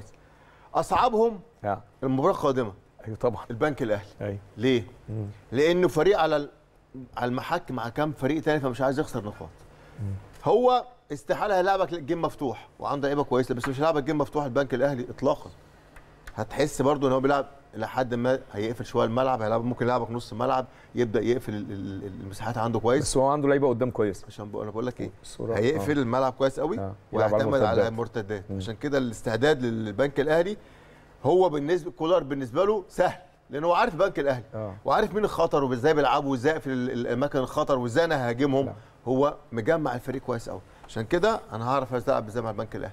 اصعبهم اه المباراه القادمه ايوه طبعا البنك الاهلي ايوه ليه؟ لانه فريق على ال- على المحك مع كام فريق تاني فمش عايز يخسر نقاط هو استحاله هيلعبك جيم مفتوح وعنده لعيبه كويسه بس مش هيلعبك جيم مفتوح البنك الاهلي اطلاقا هتحس برضو ان هو بيلعب الى حد ما هيقفل شويه الملعب هيلعب ممكن يلعبك نص الملعب يبدا يقفل ال- ال- المساحات عنده كويس بس هو عنده لعيبه قدام كويس عشان بقول انا بقول لك ايه الصورة- هيقفل الملعب كويس قوي آه. يلعب على ويعتمد على المرتدات. المرتدات عشان كده الاستعداد للبنك الاهلي هو بالنسبه كولر بالنسبه له سهل لان هو عارف البنك الاهلي اه وعارف مين الخطر وازاي بيلعبوا وازاي يقفل ال- الاماكن الخطر وازاي انا ههاجمهم لا. هو مجمع الفريق كويس قوي عشان كده انا هعرف العب ازاي مع البنك الاهلي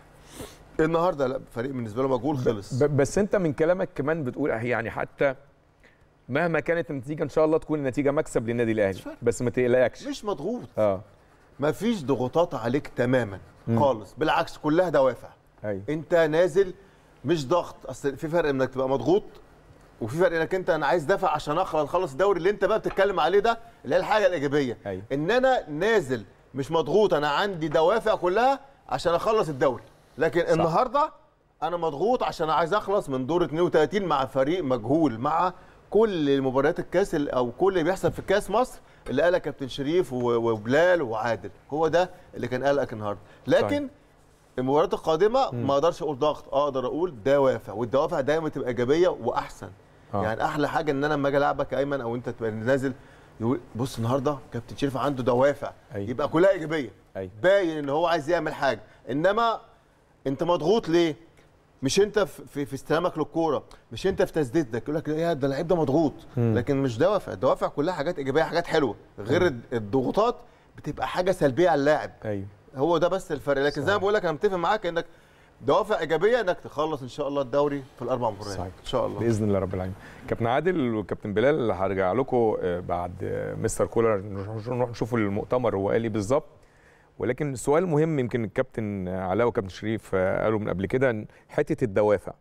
النهارده لا فريق بالنسبه له مجهول خلص ب- بس انت من كلامك كمان بتقول اه يعني حتى مهما كانت النتيجه ان شاء الله تكون النتيجه مكسب للنادي الاهلي مش فارق. بس ما تقلقش مش مضغوط اه مفيش ضغوطات عليك تماما مم. خالص بالعكس كلها دوافع ايوه انت نازل مش ضغط اصل في فرق انك تبقى مضغوط وفي فرق انك انت انا عايز دافع عشان اخلص اخلص الدوري اللي انت بقى بتتكلم عليه ده اللي هي الحاجه الايجابيه ايوه ان انا نازل مش مضغوط انا عندي دوافع كلها عشان اخلص الدوري لكن صح. النهارده انا مضغوط عشان عايز اخلص من دور 32 مع فريق مجهول مع كل مباريات الكاس ال- او كل اللي بيحصل في كاس مصر اللي قالها كابتن شريف و- وبلال وعادل هو ده اللي كان قلقك النهارده لكن صحيح. المباريات القادمه ما اقدرش اقول ضغط اقدر اقول دوافع والدوافع دايما تبقى ايجابيه واحسن آه. آه. يعني احلى حاجه ان انا لما اجي العبك يا ايمن او انت تبقى نازل يقول بص النهارده كابتن شريف عنده دوافع أيوة. يبقى كلها ايجابيه ايوه باين ان هو عايز يعمل حاجه انما انت مضغوط ليه مش انت في, في, في استلامك للكوره مش انت في تسديدك يقول لك يا ده اللعيب ده مضغوط مم. لكن مش دوافع الدوافع كلها حاجات ايجابيه حاجات حلوه غير الد- الضغوطات بتبقى حاجه سلبيه على اللاعب ايوه هو ده بس الفرق لكن زي ما بقول لك انا متفق معاك انك دوافع ايجابيه انك تخلص ان شاء الله الدوري في الاربع مباريات صحيح. ان شاء الله باذن الله رب العالمين كابتن عادل وكابتن بلال هرجع لكم آه، بعد آه، مستر كولر نروح نروح نشوفوا المؤتمر هو قال ايه بالظبط ولكن سؤال مهم يمكن الكابتن علاء وكابتن شريف آه، قالوا من قبل كده إن حته الدوافع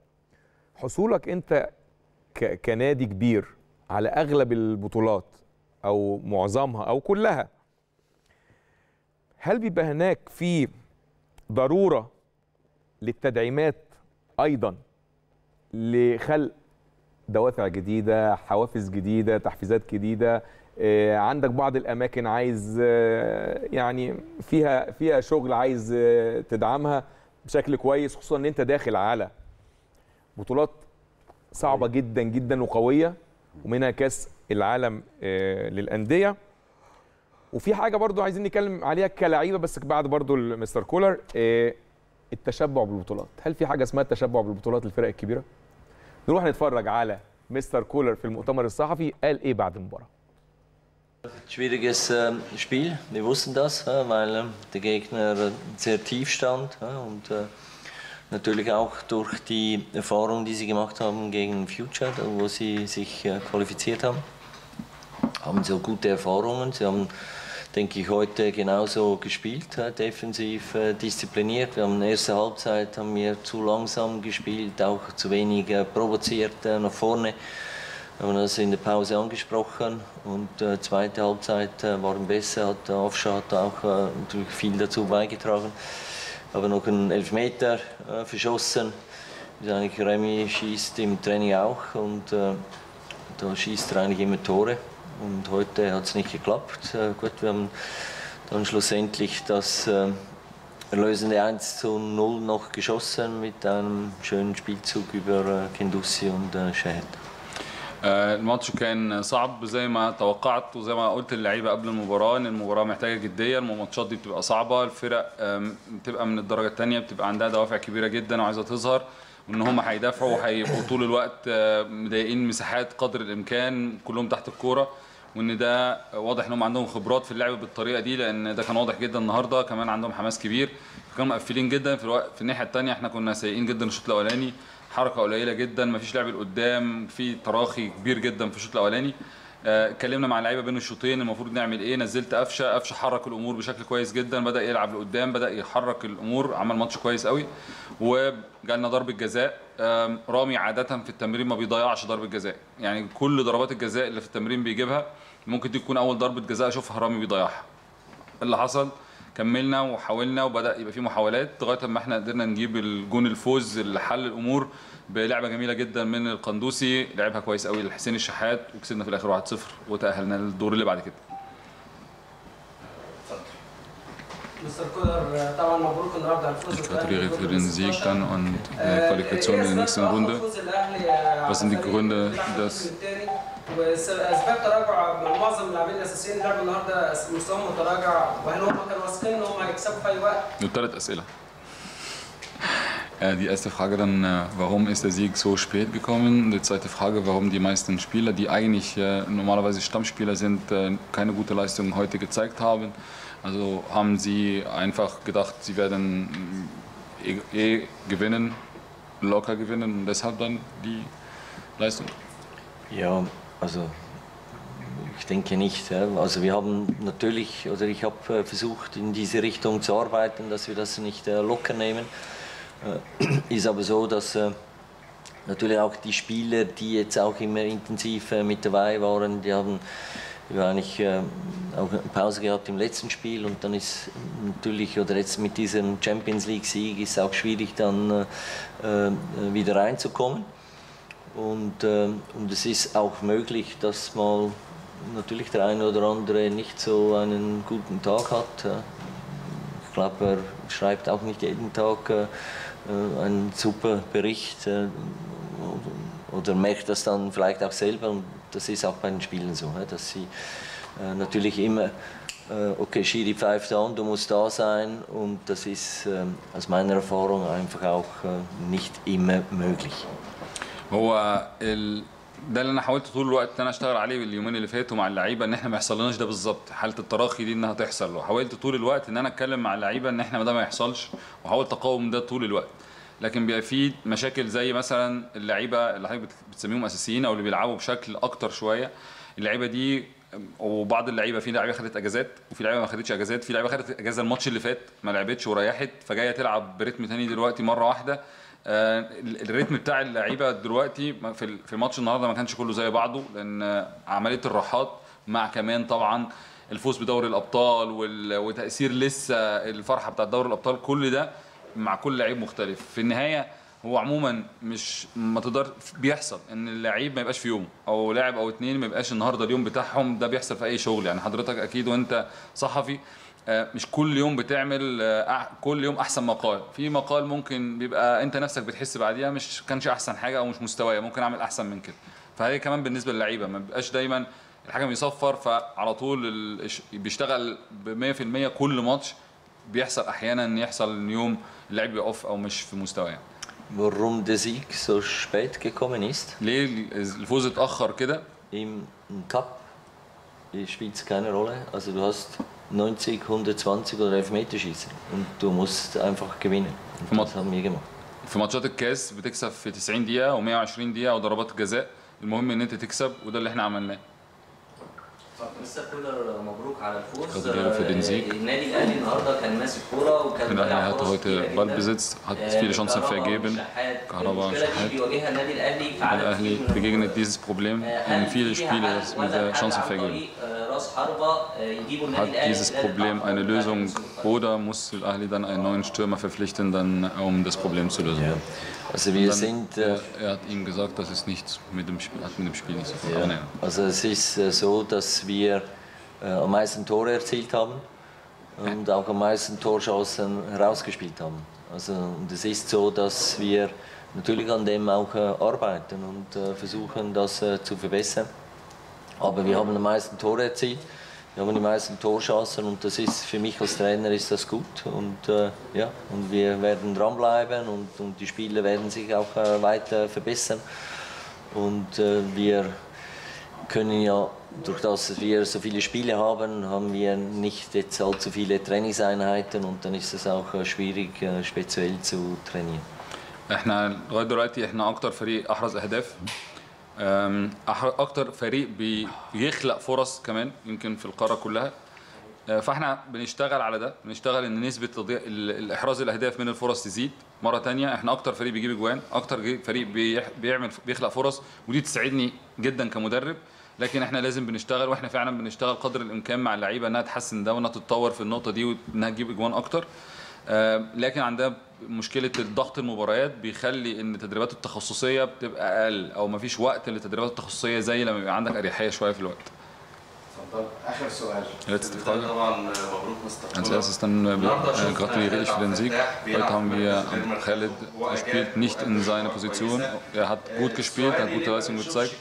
حصولك انت ك- كنادي كبير على اغلب البطولات او معظمها او كلها هل بيبقى هناك في ضروره للتدعيمات ايضا لخلق دوافع جديده حوافز جديده تحفيزات جديده آه، عندك بعض الاماكن عايز آه، يعني فيها فيها شغل عايز آه، تدعمها بشكل كويس خصوصا ان انت داخل على بطولات صعبه جدا جدا وقويه ومنها كاس العالم آه، للانديه وفي حاجه برضو عايزين نتكلم عليها كلعيبه بس بعد برضو مستر كولر آه، التشبع بالبطولات هل في حاجه اسمها التشبع بالبطولات للفرق الكبيره نروح نتفرج على مستر كولر في المؤتمر الصحفي قال ايه بعد المباراه Schwieriges ähm, Spiel, wir wussten das, ja, weil ähm, der Gegner äh, sehr tief stand ja, und äh, natürlich auch durch die Erfahrung, die sie gemacht haben gegen Future, da wo sie sich äh, qualifiziert haben, haben sie auch gute Erfahrungen. Sie haben, denke ich, heute genauso gespielt, ja, defensiv äh, diszipliniert. Wir haben in der ersten Halbzeit haben wir zu langsam gespielt, auch zu wenig äh, provoziert äh, nach vorne. Wir haben das in der Pause angesprochen und äh, zweite Halbzeit äh, waren besser, hat der Afscha hat auch äh, natürlich viel dazu beigetragen. Aber noch einen Elfmeter äh, verschossen. Ist eigentlich Remy schießt im Training auch und äh, da schießt er eigentlich immer Tore. Und heute hat es nicht geklappt. Äh, gut, wir haben dann schlussendlich das äh, erlösende 1 zu 0 noch geschossen mit einem schönen Spielzug über äh, Kendussi und äh, Shahed. آه، الماتش كان صعب زي ما توقعت وزي ما قلت للعيبه قبل المباراه ان المباراه محتاجه جديه الماتشات دي بتبقى صعبه الفرق آم، بتبقى من الدرجه الثانيه بتبقى عندها دوافع كبيره جدا وعايزه تظهر وان هم هيدافعوا وهيبقوا طول الوقت آه، مضايقين مساحات قدر الامكان كلهم تحت الكوره وان ده واضح ان هم عندهم خبرات في اللعب بالطريقه دي لان ده كان واضح جدا النهارده كمان عندهم حماس كبير كانوا مقفلين جدا في الوقت في الناحيه الثانيه احنا كنا سيئين جدا الشوط الاولاني حركه قليله جدا مفيش لعب لقدام في تراخي كبير جدا في الشوط الاولاني آه، اتكلمنا مع اللعيبه بين الشوطين المفروض نعمل ايه نزلت قفشه قفشه حرك الامور بشكل كويس جدا بدا يلعب لقدام بدا يحرك الامور عمل ماتش كويس قوي وجالنا ضربه جزاء آم، رامي عاده في التمرين ما بيضيعش ضربه جزاء يعني كل ضربات الجزاء اللي في التمرين بيجيبها ممكن دي تكون اول ضربه جزاء اشوفها رامي بيضيعها اللي حصل كملنا وحاولنا وبدا يبقى في محاولات لغايه ما احنا قدرنا نجيب الجون الفوز اللي حل الامور بلعبه جميله جدا من القندوسي لعبها كويس قوي لحسين الشحات وكسبنا في الاخر 1-0 وتاهلنا للدور اللي بعد كده مستر كولر طبعا مبروك النهارده على الفوز Ich gratuliere für den Sieg dann und die Qualifikation in der nächsten Runde. Was sind die Gründe, dass واسباب تراجع معظم اللاعبين الاساسيين اللي لعبوا النهارده مستواهم متراجع وهل هم كانوا واثقين ان هم هيكسبوا في اي وقت؟ Nur ثلاث أسئلة. Äh, Die erste Frage dann, äh, warum ist der Sieg so spät gekommen? Die zweite Frage, warum die meisten Spieler, die eigentlich äh, normalerweise Stammspieler sind, äh, keine gute Leistung heute gezeigt haben. Also haben sie einfach gedacht, sie werden mm, eh, eh gewinnen, locker gewinnen und deshalb dann die Leistung. Ja, also ich denke nicht. Ja. Also wir haben natürlich, oder ich habe äh, versucht in diese Richtung zu arbeiten, dass wir das nicht äh, locker nehmen. Äh, ist aber so, dass äh, natürlich auch die Spieler, die jetzt auch immer intensiv äh, mit dabei waren, die haben wir haben eigentlich äh, auch eine Pause gehabt im letzten Spiel und dann ist natürlich, oder jetzt mit diesem Champions League-Sieg ist es auch schwierig dann äh, äh, wieder reinzukommen. Und, ähm, und es ist auch möglich, dass mal natürlich der eine oder andere nicht so einen guten Tag hat. ja. Ich glaube, er schreibt auch nicht jeden Tag äh, äh, einen super Bericht äh, oder merkt das dann vielleicht auch selber. Und das ist auch bei den Spielen so, ja, dass sie äh, natürlich immer, äh, okay, Schiri pfeift an, du musst da sein. Und das ist ähm, aus meiner Erfahrung einfach auch äh, nicht immer möglich. هو ال... ده اللي انا حاولت طول الوقت ان انا اشتغل عليه اليومين اللي فاتوا مع اللعيبه ان احنا ما يحصلناش ده بالظبط حاله التراخي دي انها تحصل وحاولت طول الوقت ان انا اتكلم مع اللعيبه ان احنا ده ما يحصلش وحاولت اقاوم ده طول الوقت لكن بيبقى في مشاكل زي مثلا اللعيبه اللي حضرتك بت- بتسميهم اساسيين او اللي بيلعبوا بشكل اكتر شويه اللعيبه دي وبعض اللعيبه في لعيبه خدت اجازات وفي لعيبه ما خدتش اجازات في لعيبه خدت اجازه الماتش اللي فات ما لعبتش وريحت فجايه تلعب برتم تاني دلوقتي مره واحده آه، ال- الريتم بتاع اللعيبه دلوقتي ما- في ال- في الماتش النهارده ما كانش كله زي بعضه لان آه، عمليه الراحات مع كمان طبعا الفوز بدوري الابطال وال- وتاثير لسه الفرحه بتاعت دوري الابطال كل ده مع كل لعيب مختلف في النهايه هو عموما مش ما تقدر بيحصل ان اللعيب ما يبقاش في يوم او لاعب او اتنين ما يبقاش النهارده اليوم بتاعهم ده بيحصل في اي شغل يعني حضرتك اكيد وانت صحفي آه، مش كل يوم بتعمل آه، أح- كل يوم احسن مقال في مقال ممكن بيبقى انت نفسك بتحس بعديها مش كانش احسن حاجه او مش مستوايا ممكن اعمل احسن من كده فهي كمان بالنسبه للعيبه ما بيبقاش دايما الحكم يصفر فعلى طول ال- بيشتغل ب 100% كل ماتش بيحصل احيانا ان يحصل ان يوم اللاعب يقف او مش في مستواه يعني. Warum der Sieg so spät gekommen ist? ليه الفوز اتاخر كده Im Cup spielt es keine Rolle. Also du hast 90, 120 oder Elfmeterschießen und du musst einfach gewinnen. Und das haben wir gemacht. في ماتشات الكاس بتكسب في 90 دقيقه و120 دقيقه وضربات الجزاء المهم ان انت تكسب وده اللي احنا عملناه مستر كولر مبروك على الفوز Gratuliere für den Sieg. آه، النادي الاهلي النهارده كان ماسك كوره وكان Der ضيع Erl hatte فرص heute كتيرة جداً. Ballbesitz, hat آه، viele Chancen كهربا vergeben. وشحات. Kahraba, المشكله Schat. دي بيواجهها النادي الاهلي في عدد Al-Ahli كتير من begegnet المباريات. dieses Problem آه، in هل viele فيها Spiele حل dass ولا wir حاجة Chancen عن vergeben. طريق، آه، راس حربه آه، يجيبوا النادي Hat الاهلي dieses خلال Problem الفترة eine اللي Lösung فاتت. oder muss Al-Ahli dann einen neuen Stürmer verpflichten, dann, um das Problem zu lösen? Also wir Dann, sind, er, äh, er hat ihm gesagt, das ist nichts mit dem Spiel, hat mit dem Spiel nichts zu tun. Ja. Aber naja. Also es ist äh, so, dass wir äh, am meisten Tore erzielt haben und auch am meisten Torchancen herausgespielt haben. Also und es ist so, dass wir natürlich an dem auch äh, arbeiten und äh, versuchen, das äh, zu verbessern. Aber wir haben am meisten Tore erzielt. Wir haben die meisten Torchancen und das ist für mich als Trainer ist das gut und äh, ja und wir werden dranbleiben und, und die Spieler werden sich auch äh, weiter verbessern und äh, wir können ja durch das dass wir so viele Spiele haben, haben wir nicht jetzt allzu viele Trainingseinheiten und dann ist es auch äh, schwierig äh, speziell zu trainieren. احنا لغايه دلوقتي احنا اكتر فريق احرز اهداف أم، أح- اكتر فريق بي- بيخلق فرص كمان يمكن في القاره كلها أه، فاحنا بنشتغل على ده بنشتغل ان نسبه تضييع ال- الاحراز الاهداف من الفرص تزيد مره تانية احنا اكتر فريق بيجيب اجوان اكتر جي- فريق بيح- بيعمل بيخلق فرص ودي تسعدني جدا كمدرب لكن احنا لازم بنشتغل واحنا فعلا بنشتغل قدر الامكان مع اللعيبه انها تحسن ده وانها تتطور في النقطه دي وانها تجيب اجوان اكتر آه، لكن عندها مشكله الضغط المباريات بيخلي ان التدريبات التخصصيه بتبقى اقل او مفيش وقت للتدريبات التخصصيه زي لما يبقى عندك اريحيه شويه في الوقت اتفضل اخر سؤال Letzte بالبداية Frage. طبعا مبروك مستر Als كولر. erstes dann äh, النهارده äh, شفنا gratuliere ich für den Sieg. فتاح Heute بيلعب haben في wir مركز غير am مركزه. Khaled, هو er spielt nicht in seiner Position. Er hat gut gespielt, hat gute Leistung gezeigt.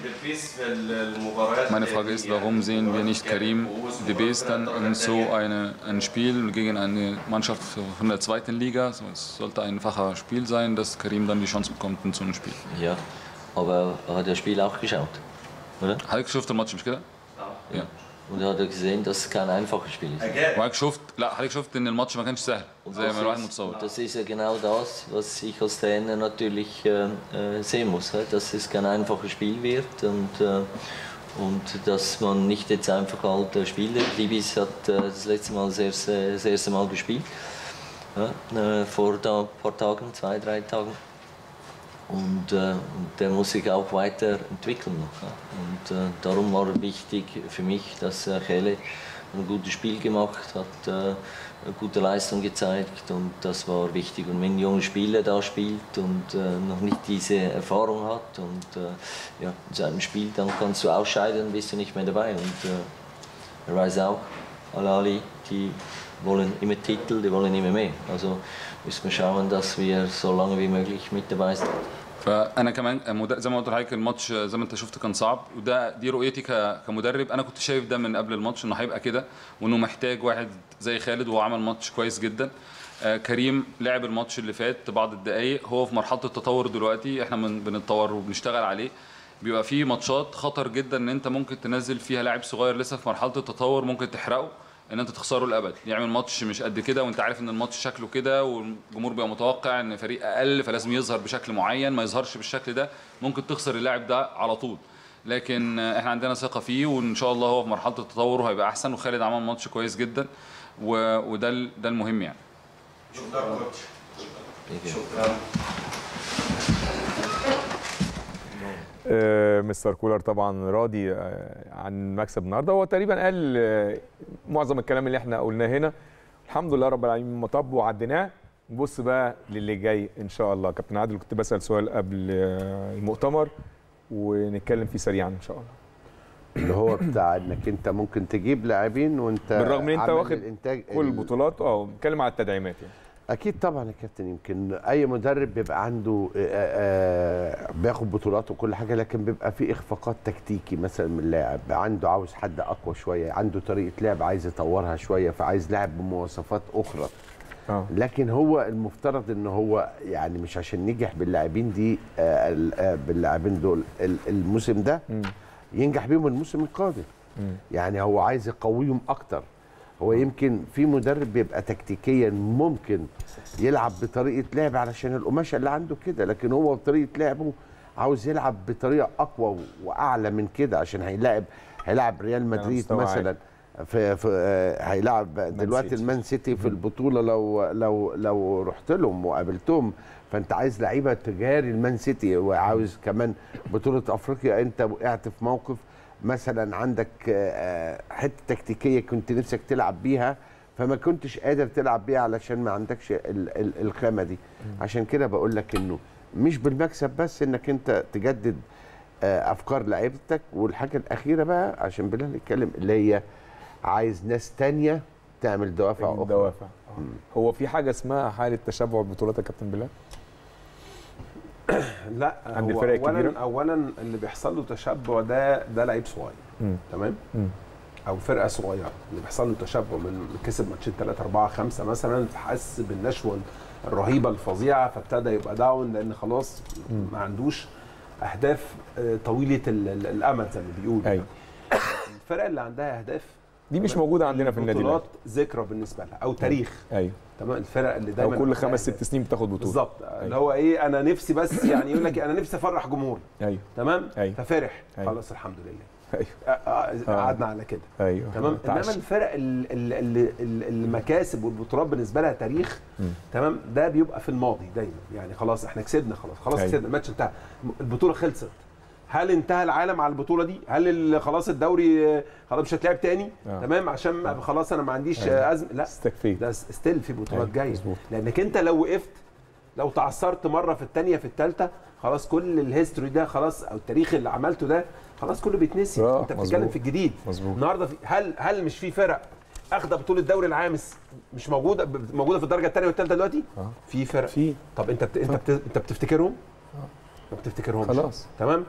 Meine Frage ist, warum sehen wir nicht Karim DBs dann in so eine, ein Spiel gegen eine Mannschaft von der zweiten Liga? So, Es sollte ein einfacher Spiel sein, dass Karim dann die Chance bekommt in so einem Spiel. Ja, aber er hat das Spiel auch geschaut, oder? حضرتك شفت الماتش مش كده؟ Ja. Und er hat ja gesehen, dass es kein einfaches Spiel ist. وحضرتك شفت لا حضرتك شفت ان الماتش ما كانش سهل زي ما الواحد متصور Das ist ja genau das, was ich als Trainer natürlich äh, äh, sehen muss, hä? dass es kein einfaches Spiel wird und, äh, und dass man nicht jetzt einfach halt äh, spielt. Libis hat äh, das letzte Mal das erste, das erste Mal gespielt, ja? äh, vor da ein paar Tagen, zwei, drei Tagen. Und, äh, und der muss sich auch weiterentwickeln noch. Ja? Und äh, darum war wichtig für mich, dass äh, Chele ein gutes Spiel gemacht hat, äh, eine gute Leistung gezeigt und das war wichtig. Und wenn ein junger Spieler da spielt und äh, noch nicht diese Erfahrung hat und äh, ja, in seinem Spiel, dann kannst du ausscheiden, bist du nicht mehr dabei. Und äh, er weiß auch, Al-Ali, die wollen immer Titel, die wollen immer mehr. Also müssen wir schauen, dass wir so lange wie möglich mit dabei sind. فانا كمان مد- زي ما قلت لحضرتك الماتش زي ما انت شفت كان صعب وده دي رؤيتي ك- كمدرب انا كنت شايف ده من قبل الماتش انه هيبقى كده وانه محتاج واحد زي خالد وهو عمل ماتش كويس جدا آه، كريم لعب الماتش اللي فات بعض الدقايق هو في مرحله التطور دلوقتي احنا من بنتطور وبنشتغل عليه بيبقى في ماتشات خطر جدا ان انت ممكن تنزل فيها لاعب صغير لسه في مرحله التطور ممكن تحرقه ان انت تخسره الابد يعمل ماتش مش قد كده وانت عارف ان الماتش شكله كده والجمهور بيبقى متوقع ان فريق اقل فلازم يظهر بشكل معين ما يظهرش بالشكل ده ممكن تخسر اللاعب ده على طول لكن آه، احنا عندنا ثقه فيه وان شاء الله هو في مرحله التطور وهيبقى احسن وخالد عمل ماتش كويس جدا و- وده ال- ده المهم يعني شكرا كوتش شكرا آه، مستر كولر طبعا راضي آه، عن مكسب النهارده هو تقريبا قال آه، معظم الكلام اللي احنا قلناه هنا الحمد لله رب العالمين مطب وعديناه نبص بقى للي جاي ان شاء الله كابتن عادل كنت بسال سؤال قبل آه، المؤتمر ونتكلم فيه سريعا ان شاء الله اللي هو بتاع انك انت ممكن تجيب لاعبين وانت بالرغم ان انت عامل واخد الانتاج كل البطولات اه بنتكلم على التدعيمات يعني اكيد طبعا يا كابتن يمكن اي مدرب بيبقى عنده آه، آه، بياخد بطولات وكل حاجه لكن بيبقى في اخفاقات تكتيكي مثلا من اللاعب عنده عاوز حد اقوى شويه عنده طريقه لعب عايز يطورها شويه فعايز لاعب بمواصفات اخرى اه لكن هو المفترض ان هو يعني مش عشان نجح باللاعبين دي آه، ال- آه، باللاعبين دول ال- الموسم ده مم. ينجح بيهم الموسم القادم مم. يعني هو عايز يقويهم اكتر هو يمكن في مدرب بيبقى تكتيكيا ممكن يلعب بطريقه لعب علشان القماشه اللي عنده كده لكن هو بطريقه لعبه عاوز يلعب بطريقه اقوى واعلى من كده عشان هيلاعب هيلاعب ريال مدريد مستوى عالي. مثلا في, في آه، هيلاعب دلوقتي سيتي. المان سيتي في البطوله لو لو لو رحت لهم وقابلتهم فانت عايز لعيبه تجاري المان سيتي وعاوز كمان بطوله افريقيا انت وقعت في موقف مثلا عندك آه، حته تكتيكيه كنت نفسك تلعب بيها فما كنتش قادر تلعب بيها علشان ما عندكش ال- ال- الخامه دي عشان كده بقول لك انه مش بالمكسب بس انك انت تجدد آه، افكار لعيبتك والحاجه الاخيره بقى عشان بلال يتكلم اللي هي عايز ناس تانية تعمل دوافع اخرى دوافع هو في حاجه اسمها حاله تشبع البطولات يا كابتن بلال لا عند هو الفرق اولا الكبيرة؟ اولا اللي بيحصل له تشبع ده ده لعيب صغير مم. تمام مم. او فرقه صغيره اللي بيحصل له تشبع من كسب ماتشين 3 4 5 مثلا فحس بالنشوه الرهيبه الفظيعه فابتدى يبقى داون لان خلاص ما عندوش اهداف آه، طويله ال- ال- الامد زي ما بيقولوا ايوه الفرق اللي عندها اهداف دي مش موجوده عندنا في النادي بطولات الاهلي ذكرى بالنسبه لها او تاريخ ايوه تمام الفرق اللي او دايما كل عندها خمس أهداف. ست سنين بتاخد بطوله بالظبط اللي هو ايه انا نفسي بس يعني يقول لك انا نفسي افرح جمهوري ايوه تمام أيوة. ففرح أيوة. خلاص الحمد لله ايوه آه، آه، قعدنا على كده ايوه تمام تعش. انما الفرق ال- ال- ال- ال- المكاسب والبطولات بالنسبه لها تاريخ مم. تمام ده بيبقى في الماضي دايما يعني خلاص احنا كسبنا خلاص خلاص أيوة. كسبنا الماتش انتهى البطوله خلصت هل انتهى العالم على البطوله دي هل ال- خلاص الدوري آه، خلاص مش هتلعب تاني آه. تمام عشان ما- خلاص انا ما عنديش أيوة. آه، ازمه لا استكفيت ده ستيل في بطولات أيوة، جايه مظبوط. لانك انت لو وقفت لو تعثرت مره في الثانيه في الثالثه خلاص كل الهيستوري ده خلاص او التاريخ اللي عملته ده خلاص كله بيتنسي آه، انت مظبوط. بتتكلم في الجديد مظبوط النهارده في هل هل مش في فرق اخده بطوله الدوري العام س- مش موجوده ب- موجوده في الدرجه الثانيه والثالثه دلوقتي اه في فرق في طب انت بت... انت بت... انت بتفتكرهم ما بتفتكرهمش خلاص تمام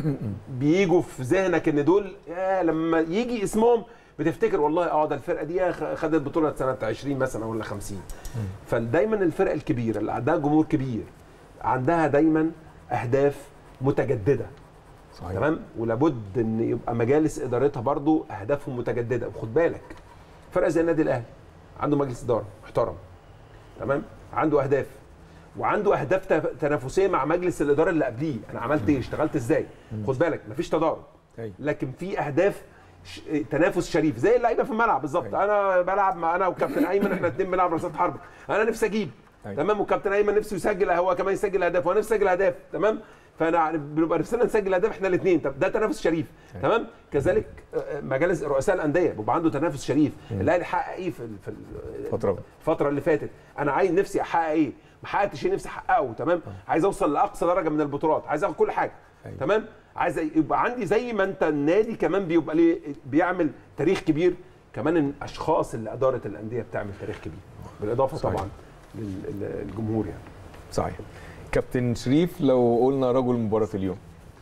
بيجوا في ذهنك ان دول يا لما يجي اسمهم بتفتكر والله اه ده الفرقه دي خ- خدت بطوله سنه 20 مثلا ولا 50 فدايما الفرق الكبيره اللي عندها جمهور كبير عندها دايما اهداف متجدده صحيح تمام ولابد ان يبقى مجالس ادارتها برضو اهدافهم متجدده وخد بالك فرق زي النادي الاهلي عنده مجلس اداره محترم تمام عنده اهداف وعنده اهداف تف- تنافسيه مع مجلس الاداره اللي قبليه انا عملت ايه اشتغلت ازاي خد بالك مفيش تضارب أيوة. لكن في اهداف ش... تنافس شريف زي اللعيبه في الملعب بالظبط أيوة. انا بلعب مع انا وكابتن ايمن احنا الاثنين بنلعب رصاصه حرب انا نفسي اجيب أيوة. تمام وكابتن ايمن نفسه يسجل هو كمان يسجل اهداف وانا نفسي اسجل اهداف تمام فانا بنبقى نفسنا نسجل اهداف احنا الاثنين طب ده تنافس شريف تمام كذلك آه، مجالس رؤساء الانديه بيبقى عنده تنافس شريف الاهلي حقق ايه في ال- في ال- فترة. الفتره اللي فاتت انا عايز نفسي احقق ايه ما حققتش ايه نفسي احققه تمام عايز اوصل لاقصى درجه من البطولات عايز اخد كل حاجه أيوة. تمام عايز يبقى عندي زي ما انت النادي كمان بيبقى ليه بيعمل تاريخ كبير كمان الاشخاص اللي اداره الانديه بتعمل تاريخ كبير بالاضافه صحيح. طبعا لل- لل- للجمهور يعني صحيح كابتن شريف لو قلنا رجل مباراه اليوم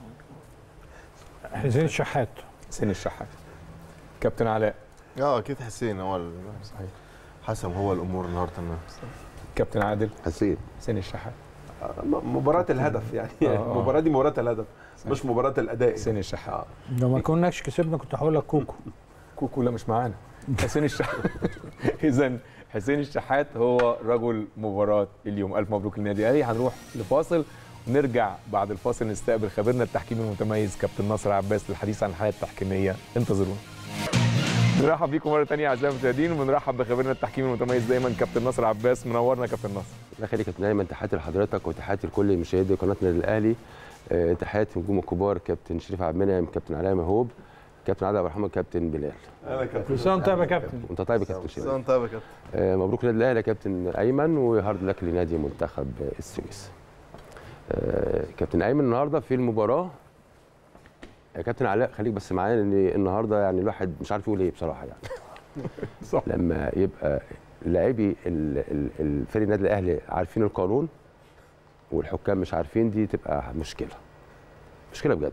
حسين الشحات حسين الشحات كابتن علاء اه اكيد حسين هو ال- صحيح حسم هو الامور النهارده كابتن عادل حسين حسين الشحات آه، م- مباراه الهدف يعني آه، آه. المباراه دي مباراه الهدف مش مباراه الاداء يعني. حسين الشحات لو ما كناش كسبنا كنت هقول لك كوكو كوكو لا مش معانا حسين الشحات اذا حسين الشحات هو رجل مباراه اليوم الف مبروك للنادي الاهلي هنروح لفاصل ونرجع بعد الفاصل نستقبل خبيرنا التحكيمي المتميز كابتن ناصر عباس للحديث عن الحاله التحكيميه انتظرونا نرحب بيكم مره ثانيه اعزائي المشاهدين وبنرحب بخبيرنا التحكيمي المتميز دايما كابتن ناصر عباس منورنا كابتن ناصر الله يخليك كابتن ايمن تحياتي لحضرتك وتحياتي لكل مشاهدي قناه النادي الاهلي آه، تحياتي نجوم الكبار كابتن شريف عبد المنعم كابتن علاء مهوب كابتن عادل عبد الرحمن كابتن بلال انا كابتن كل سنه وانت طيب يا كابتن وانت طيب يا كابتن شريف سنة طيب يا كابتن آه، مبروك للنادي الاهلي يا كابتن ايمن وهارد لك لنادي منتخب السويس آه، كابتن ايمن النهارده في المباراه يا كابتن علاء خليك بس معايا لان النهارده يعني الواحد مش عارف يقول ايه بصراحه يعني صح لما يبقى لاعبي ال- ال- الفريق النادي الاهلي عارفين القانون والحكام مش عارفين دي تبقى مشكله مشكله بجد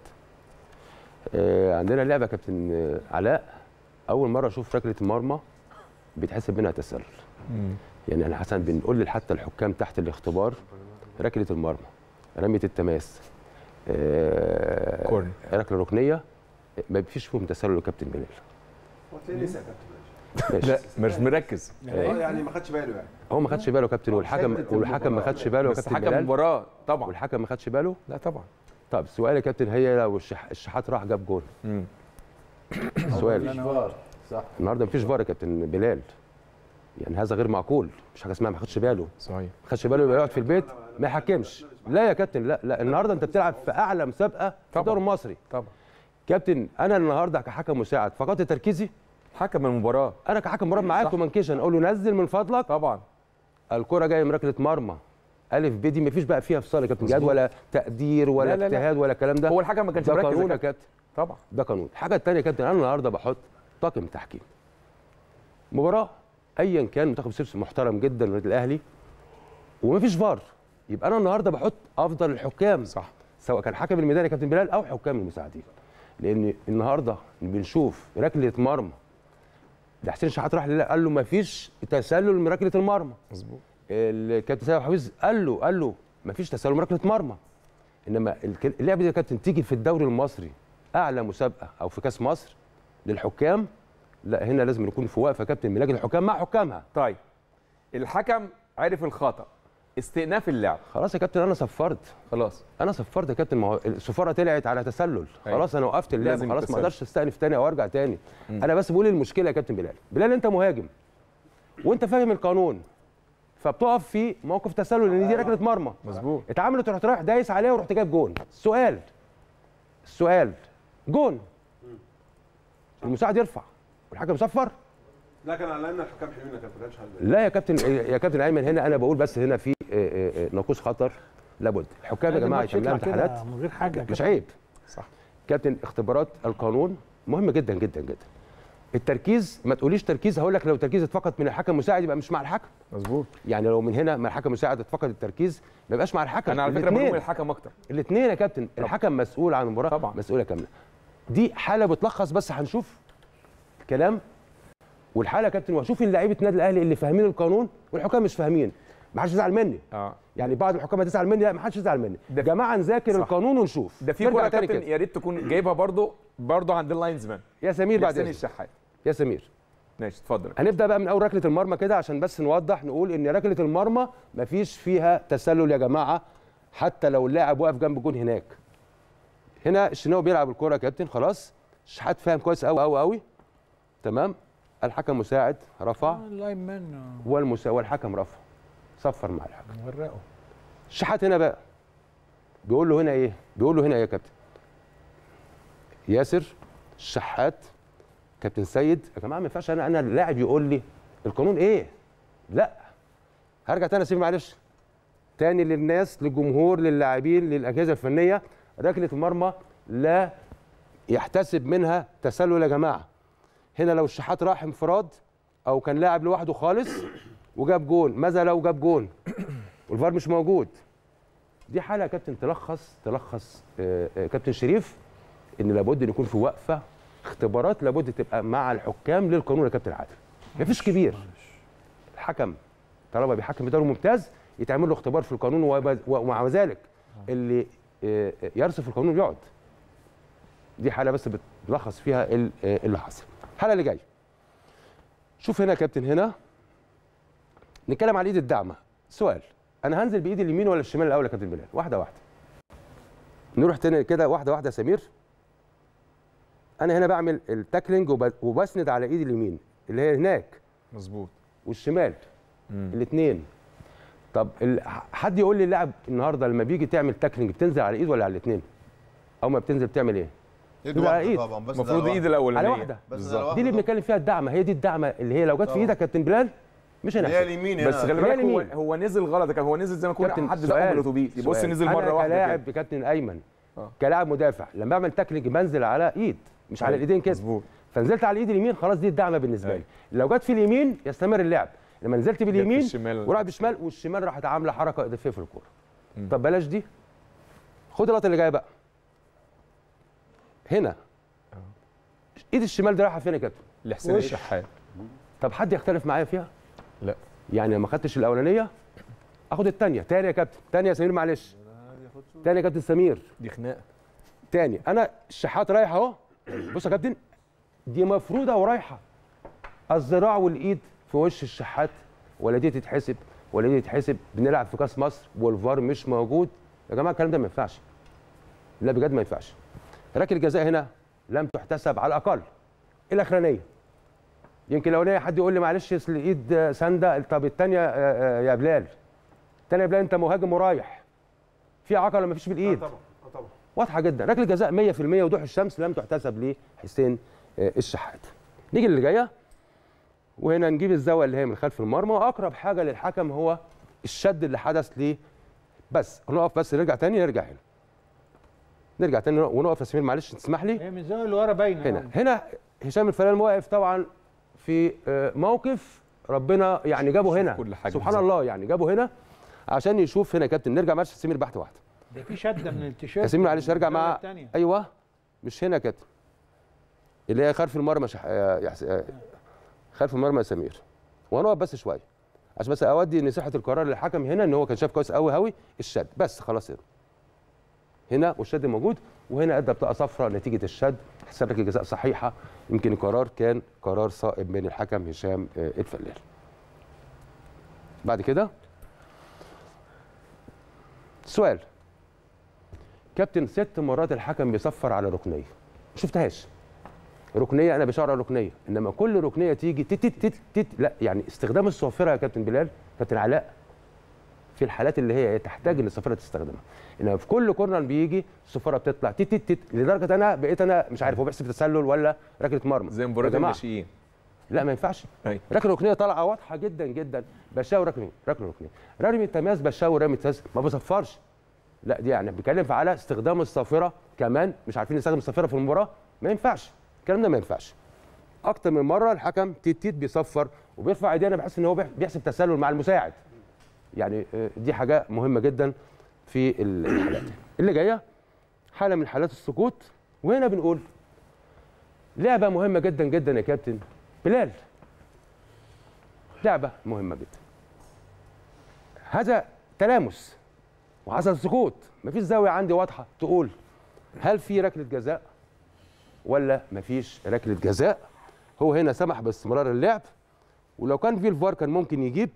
آه، عندنا لعبه كابتن آه، علاء اول مره اشوف ركله المرمى بيتحسب منها تسلل يعني انا حسن بنقول حتى الحكام تحت الاختبار ركله المرمى رميه التماس آه، كورنر. ركله ركنيه ما فيش فيهم تسلل يا كابتن بلال هو تلاقيه نسى يا كابتن ماشي. لا مش مركز اه يعني ما خدش باله يعني هو ما خدش باله يا كابتن والحكم حتة والحكم ما خدش باله يا بس كابتن حكم بلال المباراه طبعا والحكم ما خدش باله لا طبعا طب سؤال يا كابتن هي لو الشح... الشحات راح جاب جول مم. سؤال صح النهارده مفيش فار يا كابتن بلال يعني هذا غير معقول مش حاجه اسمها ما خدش باله صحيح ما خدش باله يبقى يقعد في البيت ما يحكمش لا يا كابتن لا لا النهارده انت بتلعب في اعلى مسابقه في طبعاً. الدوري المصري طبعا كابتن انا النهارده كحكم مساعد فقدت تركيزي حكم المباراه انا كحكم مراد معاك صح. كومنكيشن اقول له نزل من فضلك طبعا الكره جايه من ركله مرمى الف ب دي مفيش بقى فيها فصال يا كابتن جهاد ولا تقدير ولا لا، لا، لا. اجتهاد ولا الكلام ده هو الحكم ما كانش ده مركز يا قانون يا كابتن. كابتن طبعا ده قانون الحاجه الثانيه يا كابتن انا النهارده بحط طاقم تحكيم مباراه ايا كان منتخب سيرس محترم جدا النادي الاهلي ومفيش فار يبقى انا النهارده بحط افضل الحكام صح سواء كان حكم الميدان يا كابتن بلال او حكام المساعدين لان النهارده بنشوف ركله مرمى ده حسين شحات راح لله قال له مفيش تسلل من ركله المرمى مظبوط الكابتن سيد حفيظ قال له قال له مفيش تسلل من ركله مرمى انما الك- اللعبه دي يا كابتن تيجي في الدوري المصري اعلى مسابقه او في كاس مصر للحكام لا هنا لازم نكون في وقفه يا كابتن من لجنه الحكام مع حكامها طيب الحكم عرف الخطا استئناف اللعب خلاص يا كابتن انا صفرت خلاص انا صفرت يا كابتن ما هو الصفاره طلعت على تسلل أيوة. خلاص انا وقفت اللعب لازم خلاص ما التسلل. اقدرش استأنف تاني او ارجع تاني انا بس بقول المشكله يا كابتن بلال بلال انت مهاجم وانت فاهم القانون فبتقف في موقف تسلل لان دي ركله مرمى مظبوط اتعملت رحت رايح دايس عليها ورحت جايب جون السؤال السؤال جون المساعد يرفع والحكم يصفر لا كان على ان الحكام حلوين يا كابتن ما كانش حد لا يا كابتن يا كابتن ايمن هنا انا بقول بس هنا في آه، آه، آه، ناقوس خطر لابد الحكام يا لازم جماعه الماتش يتم لها يطلع كده امتحانات من غير حاجه مش كده. عيب صح كابتن اختبارات القانون مهمه جدا جدا جدا التركيز ما تقوليش تركيز هقول لك لو تركيز اتفقد من الحكم مساعد يبقى مش مع الحكم مظبوط يعني لو من هنا ما الحكم مساعد اتفقد التركيز ما يبقاش مع الحكم انا على فكره الاتنين. بلوم الحكم اكتر الاثنين يا كابتن الحكم مسؤول عن المباراه طبعا. مسؤوله كامله دي حاله بتلخص بس هنشوف كلام والحاله يا كابتن وهشوف لعيبه النادي الاهلي اللي فاهمين القانون والحكام مش فاهمين ما حدش يزعل مني اه يعني بعض الحكام هتزعل مني لا ما حدش يزعل مني ده- يا جماعه نذاكر صح. القانون ونشوف ده في نرجع كوره تاني كابتن كده. يا ريت تكون جايبها برضو برضو عند اللاينزمان يا سمير بعد حسين إذنك. الشحات يا سمير ماشي اتفضل هنبدا بقى من اول ركله المرمى كده عشان بس نوضح نقول ان ركله المرمى مفيش فيها تسلل يا جماعه حتى لو اللاعب واقف جنب جون هناك هنا الشناوي بيلعب الكوره يا كابتن خلاص شحات فاهم كويس قوي قوي قوي تمام الحكم مساعد رفع آه، اللاين مان آه، والمسا والحكم رفع صفر مع الحكم غرقه الشحات هنا بقى بيقول له هنا ايه بيقول له هنا ايه يا كابتن ياسر الشحات كابتن سيد يا جماعه ما ينفعش انا انا اللاعب يقول لي القانون ايه لا هرجع تاني يا سيدي معلش تاني للناس للجمهور للاعبين للاجهزه الفنيه ركله المرمى لا يحتسب منها تسلل يا جماعه هنا لو الشحات راح انفراد او كان لاعب لوحده خالص وجاب جون ماذا لو جاب جون والفار مش موجود دي حاله يا كابتن تلخص تلخص آه، آه، كابتن شريف ان لابد ان يكون في وقفه اختبارات لابد تبقى مع الحكام للقانون يا كابتن عادل مفيش كبير الحكم طالما بيحكم بدوري ممتاز يتعمل له اختبار في القانون وب- ومع ذلك اللي آه، آه، يرصف القانون يقعد دي حاله بس بتلخص فيها ال- آه، اللي حصل الحاله اللي جايه شوف هنا يا كابتن هنا نتكلم على ايد الدعمه سؤال انا هنزل بايدي اليمين ولا الشمال الاول يا كابتن بلال واحده واحده نروح تاني كده واحده واحده يا سمير انا هنا بعمل التاكلينج وب- وبسند على ايدي اليمين اللي هي هناك مظبوط والشمال الاثنين طب ال- حد يقول لي اللاعب النهارده لما بيجي تعمل تاكلينج بتنزل على الايد ولا على الاثنين او ما بتنزل بتعمل ايه ايد يبقى واحده إيد. طبعا بس المفروض ايد الاولانيه على واحده بس بالظبط. على دي واحدة اللي طبعاً. بنتكلم فيها الدعمه هي دي الدعمه اللي هي لو جت في طبعا. ايدك يا كابتن بلال مش اللي هي هنحسب اليمين هنا بس خلي هي بالك هو اليمين. هو نزل غلط كان هو نزل زي ما يكون كابتن حد زقه سؤال- من الاتوبيس يبص سؤال. نزل مره أنا واحده كلاعب كده. كابتن ايمن آه. كلاعب مدافع لما بعمل تاكلينج بنزل على ايد مش على أيوة، الايدين كده مظبوط فنزلت على الايد اليمين خلاص دي الدعمه بالنسبه لي أيوة. لو جت في اليمين يستمر اللعب لما نزلت باليمين الشمال. وراح بالشمال والشمال راحت عامله حركه اضافيه في الكوره طب بلاش دي خد اللقطه اللي جايه بقى هنا ايد الشمال دي رايحه فين يا كابتن لحسين وش. الشحات طب حد يختلف معايا فيها لا يعني لما خدتش الاولانيه اخد الثانيه تاني يا كابتن تاني يا سمير معلش تاني يا كابتن سمير دي خناقه تاني انا الشحات رايح اهو بص يا كابتن دي مفروده ورايحه الذراع والايد في وش الشحات ولا دي تتحسب ولا دي تتحسب بنلعب في كاس مصر والفار مش موجود يا جماعه الكلام ده ما ينفعش لا بجد ما ينفعش ركله الجزاء هنا لم تحتسب على الاقل الاخرانيه يمكن الاولانيه حد يقول لي معلش اصل الايد سانده طب الثانيه يا بلال الثانيه يا بلال انت مهاجم ورايح في عقل ولا ما فيش بالايد طبعا طبعا واضحه جدا ركله جزاء 100% وضوح الشمس لم تحتسب لحسين آه، الشحات نيجي اللي جايه وهنا نجيب الزاويه اللي هي من خلف المرمى واقرب حاجه للحكم هو الشد اللي حدث ليه بس نقف بس نرجع تاني نرجع هنا نرجع تاني ونقف يا سمير معلش تسمح لي هي من الزاويه اللي ورا باينه هنا هنا هشام الفلال واقف طبعا في آه، موقف ربنا يعني جابه هنا كل حاجة سبحان بالظبط. الله يعني جابه هنا عشان يشوف هنا يا كابتن نرجع معلش يا سمير بحث واحده ده في شده من التيشيرت يا سمير معلش ارجع الزاوية مع التانية. ايوه مش هنا يا كابتن اللي هي خلف المرمى شح... يا يا حس... يا- خلف المرمى يا سمير وهنقف بس شويه عشان بس اودي ان صحه القرار للحكم هنا ان هو كان شاف كويس قوي قوي الشد بس خلاص هنا هنا والشد موجود وهنا ادى بطاقه صفراء نتيجه الشد حسب لك الجزاء صحيحه يمكن القرار كان قرار صائب من الحكم هشام آه، الفلال بعد كده سؤال كابتن ست مرات الحكم بيصفر على ركنيه ما شفتهاش ركنيه انا بشعر على ركنيه انما كل ركنيه تيجي تت تت تت تت لا يعني استخدام الصافره يا كابتن بلال كابتن علاء في الحالات اللي هي تحتاج ان الصافره تستخدمها انما في كل كورنر بيجي الصفاره بتطلع تت تت تت لدرجه انا بقيت انا مش عارف هو بيحسب تسلل ولا ركله مرمى زي يا مباراه جماعة، الناشئين لا ما ينفعش أيوة. ركله ركنيه طالعه واضحه جدا جدا بشاور ركنيه ركله ركنيه رمي التماس بشاور رمي التماس ما بصفرش لا دي يعني بنتكلم على استخدام الصافره كمان مش عارفين نستخدم الصافره في المباراه ما ينفعش الكلام ده ما ينفعش اكتر من مره الحكم تيت تيت بيصفر وبيرفع ايديه انا بحس ان هو بيحسب تسلل مع المساعد يعني آه، دي حاجه مهمه جدا في الحالات اللي جايه حاله من حالات السقوط وهنا بنقول لعبه مهمه جدا جدا يا كابتن بلال لعبه مهمه جدا هذا تلامس وحصل سقوط مفيش زاويه عندي واضحه تقول هل في ركله جزاء ولا مفيش ركله جزاء هو هنا سمح باستمرار اللعب ولو كان في الفار كان ممكن يجيب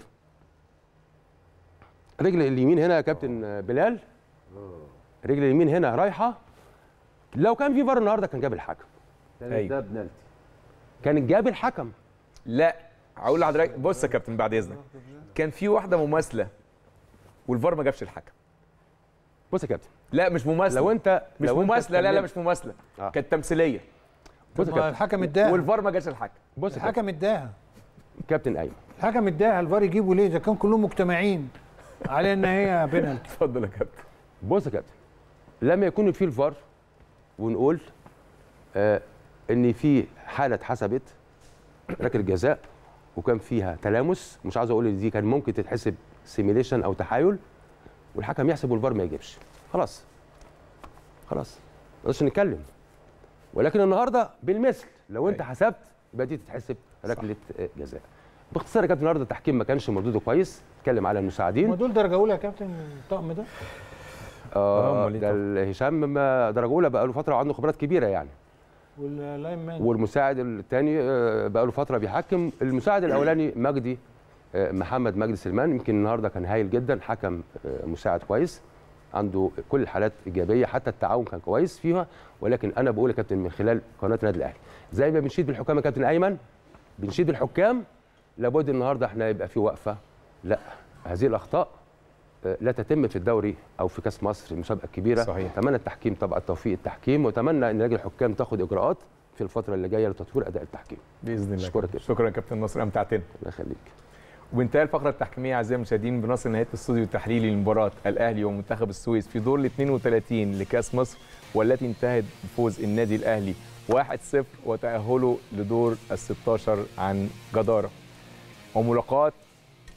رجل اليمين هنا يا كابتن بلال رجل اليمين هنا رايحه لو كان في فار النهارده كان جاب الحكم أيوة. ده بنالتي كان جاب الحكم لا هقول لحضرتك بص يا كابتن بعد اذنك كان في واحده مماثله والفار ما جابش الحكم بص يا كابتن لا مش مماثله لو انت مش لو انت مماثله لا لا اتكلمت- مش مماثله آه. كانت تمثيليه بص يا ما كابتن الحكم اداها والفار ما جاش الحكم بص يا كابتن الحكم اداها كابتن ايمن الحكم اداها الفار يجيبوا ليه اذا كان كلهم مجتمعين على ان هي بينالتي اتفضل يا كابتن بص يا كابتن لما يكون في الفار ونقول آه ان في حاله اتحسبت ركله جزاء وكان فيها تلامس مش عاوز اقول ان دي كان ممكن تتحسب سيميليشن او تحايل والحكم يحسب والفار ما يجيبش خلاص خلاص ما نقدرش نتكلم ولكن النهارده بالمثل لو انت أيوة. حسبت يبقى دي تتحسب ركله آه، جزاء باختصار يا كابتن النهارده التحكيم ما كانش مردوده كويس اتكلم على المساعدين ما دول درجه اولى يا كابتن الطقم ده اه أمال إيه ده ال- هشام ما- درجه اولى بقى له فتره وعنده خبرات كبيره يعني واللاين مان والمساعد الثاني بقى له فتره بيحكم المساعد الاولاني مجدي آه، محمد مجدي سلمان يمكن النهارده كان هايل جدا حكم آه، مساعد كويس عنده كل الحالات ايجابيه حتى التعاون كان كويس فيها ولكن انا بقول يا كابتن من خلال قناه النادي الاهلي زي ما بنشيد بالحكام يا كابتن ايمن بنشيد بالحكام لابد النهارده احنا يبقى في وقفه لا هذه الاخطاء آه، لا تتم في الدوري او في كاس مصر المسابقه الكبيره صحيح. اتمنى التحكيم طبعا توفيق التحكيم واتمنى ان لجنه الحكام تاخد اجراءات في الفتره اللي جايه لتطوير اداء التحكيم باذن الله أشكرك يا شكرا يا كابتن نصر امتعتنا الله يخليك وبانتهى الفقره التحكيميه اعزائي المشاهدين بنصل نهايه الاستوديو التحليلي لمباراه الاهلي ومنتخب السويس في دور ال 32 لكاس مصر والتي انتهت بفوز النادي الاهلي 1-0 وتاهله لدور ال 16 عن جداره وملاقات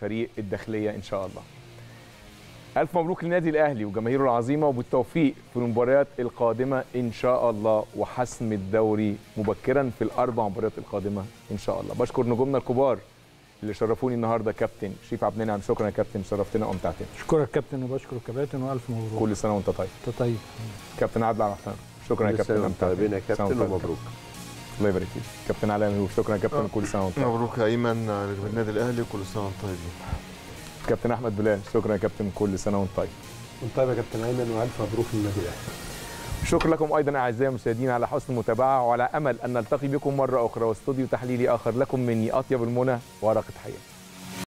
فريق الداخليه ان شاء الله الف مبروك للنادي الاهلي وجماهيره العظيمه وبالتوفيق في المباريات القادمه ان شاء الله وحسم الدوري مبكرا في الاربع مباريات القادمه ان شاء الله بشكر نجومنا الكبار اللي شرفوني النهارده كابتن شريف عبد النعم شكرا يا كابتن شرفتنا وامتعتنا اشكرك كابتن وبشكر الكباتن والف مبروك كل سنه وانت طيب انت طيب كابتن عادل عبد الرحمن شكرا يا كل كابتن سنة وانتم أمتعتنا. طيبين يا سنة كابتن وانت طيب. ومبروك الله يبارك فيك كابتن علاء مهوب شكرا يا كابتن كل سنه وانت طيب. مبروك يا ايمن للنادي الاهلي كل سنه وانت طيب كابتن احمد بلال شكرا يا كابتن كل سنه وانت طيب وانت طيب يا كابتن ايمن والف مبروك للنادي الاهلي شكرا لكم ايضا اعزائي المشاهدين على حسن المتابعه وعلى امل ان نلتقي بكم مره اخرى واستوديو تحليلي اخر لكم مني اطيب المنى ورقه حياه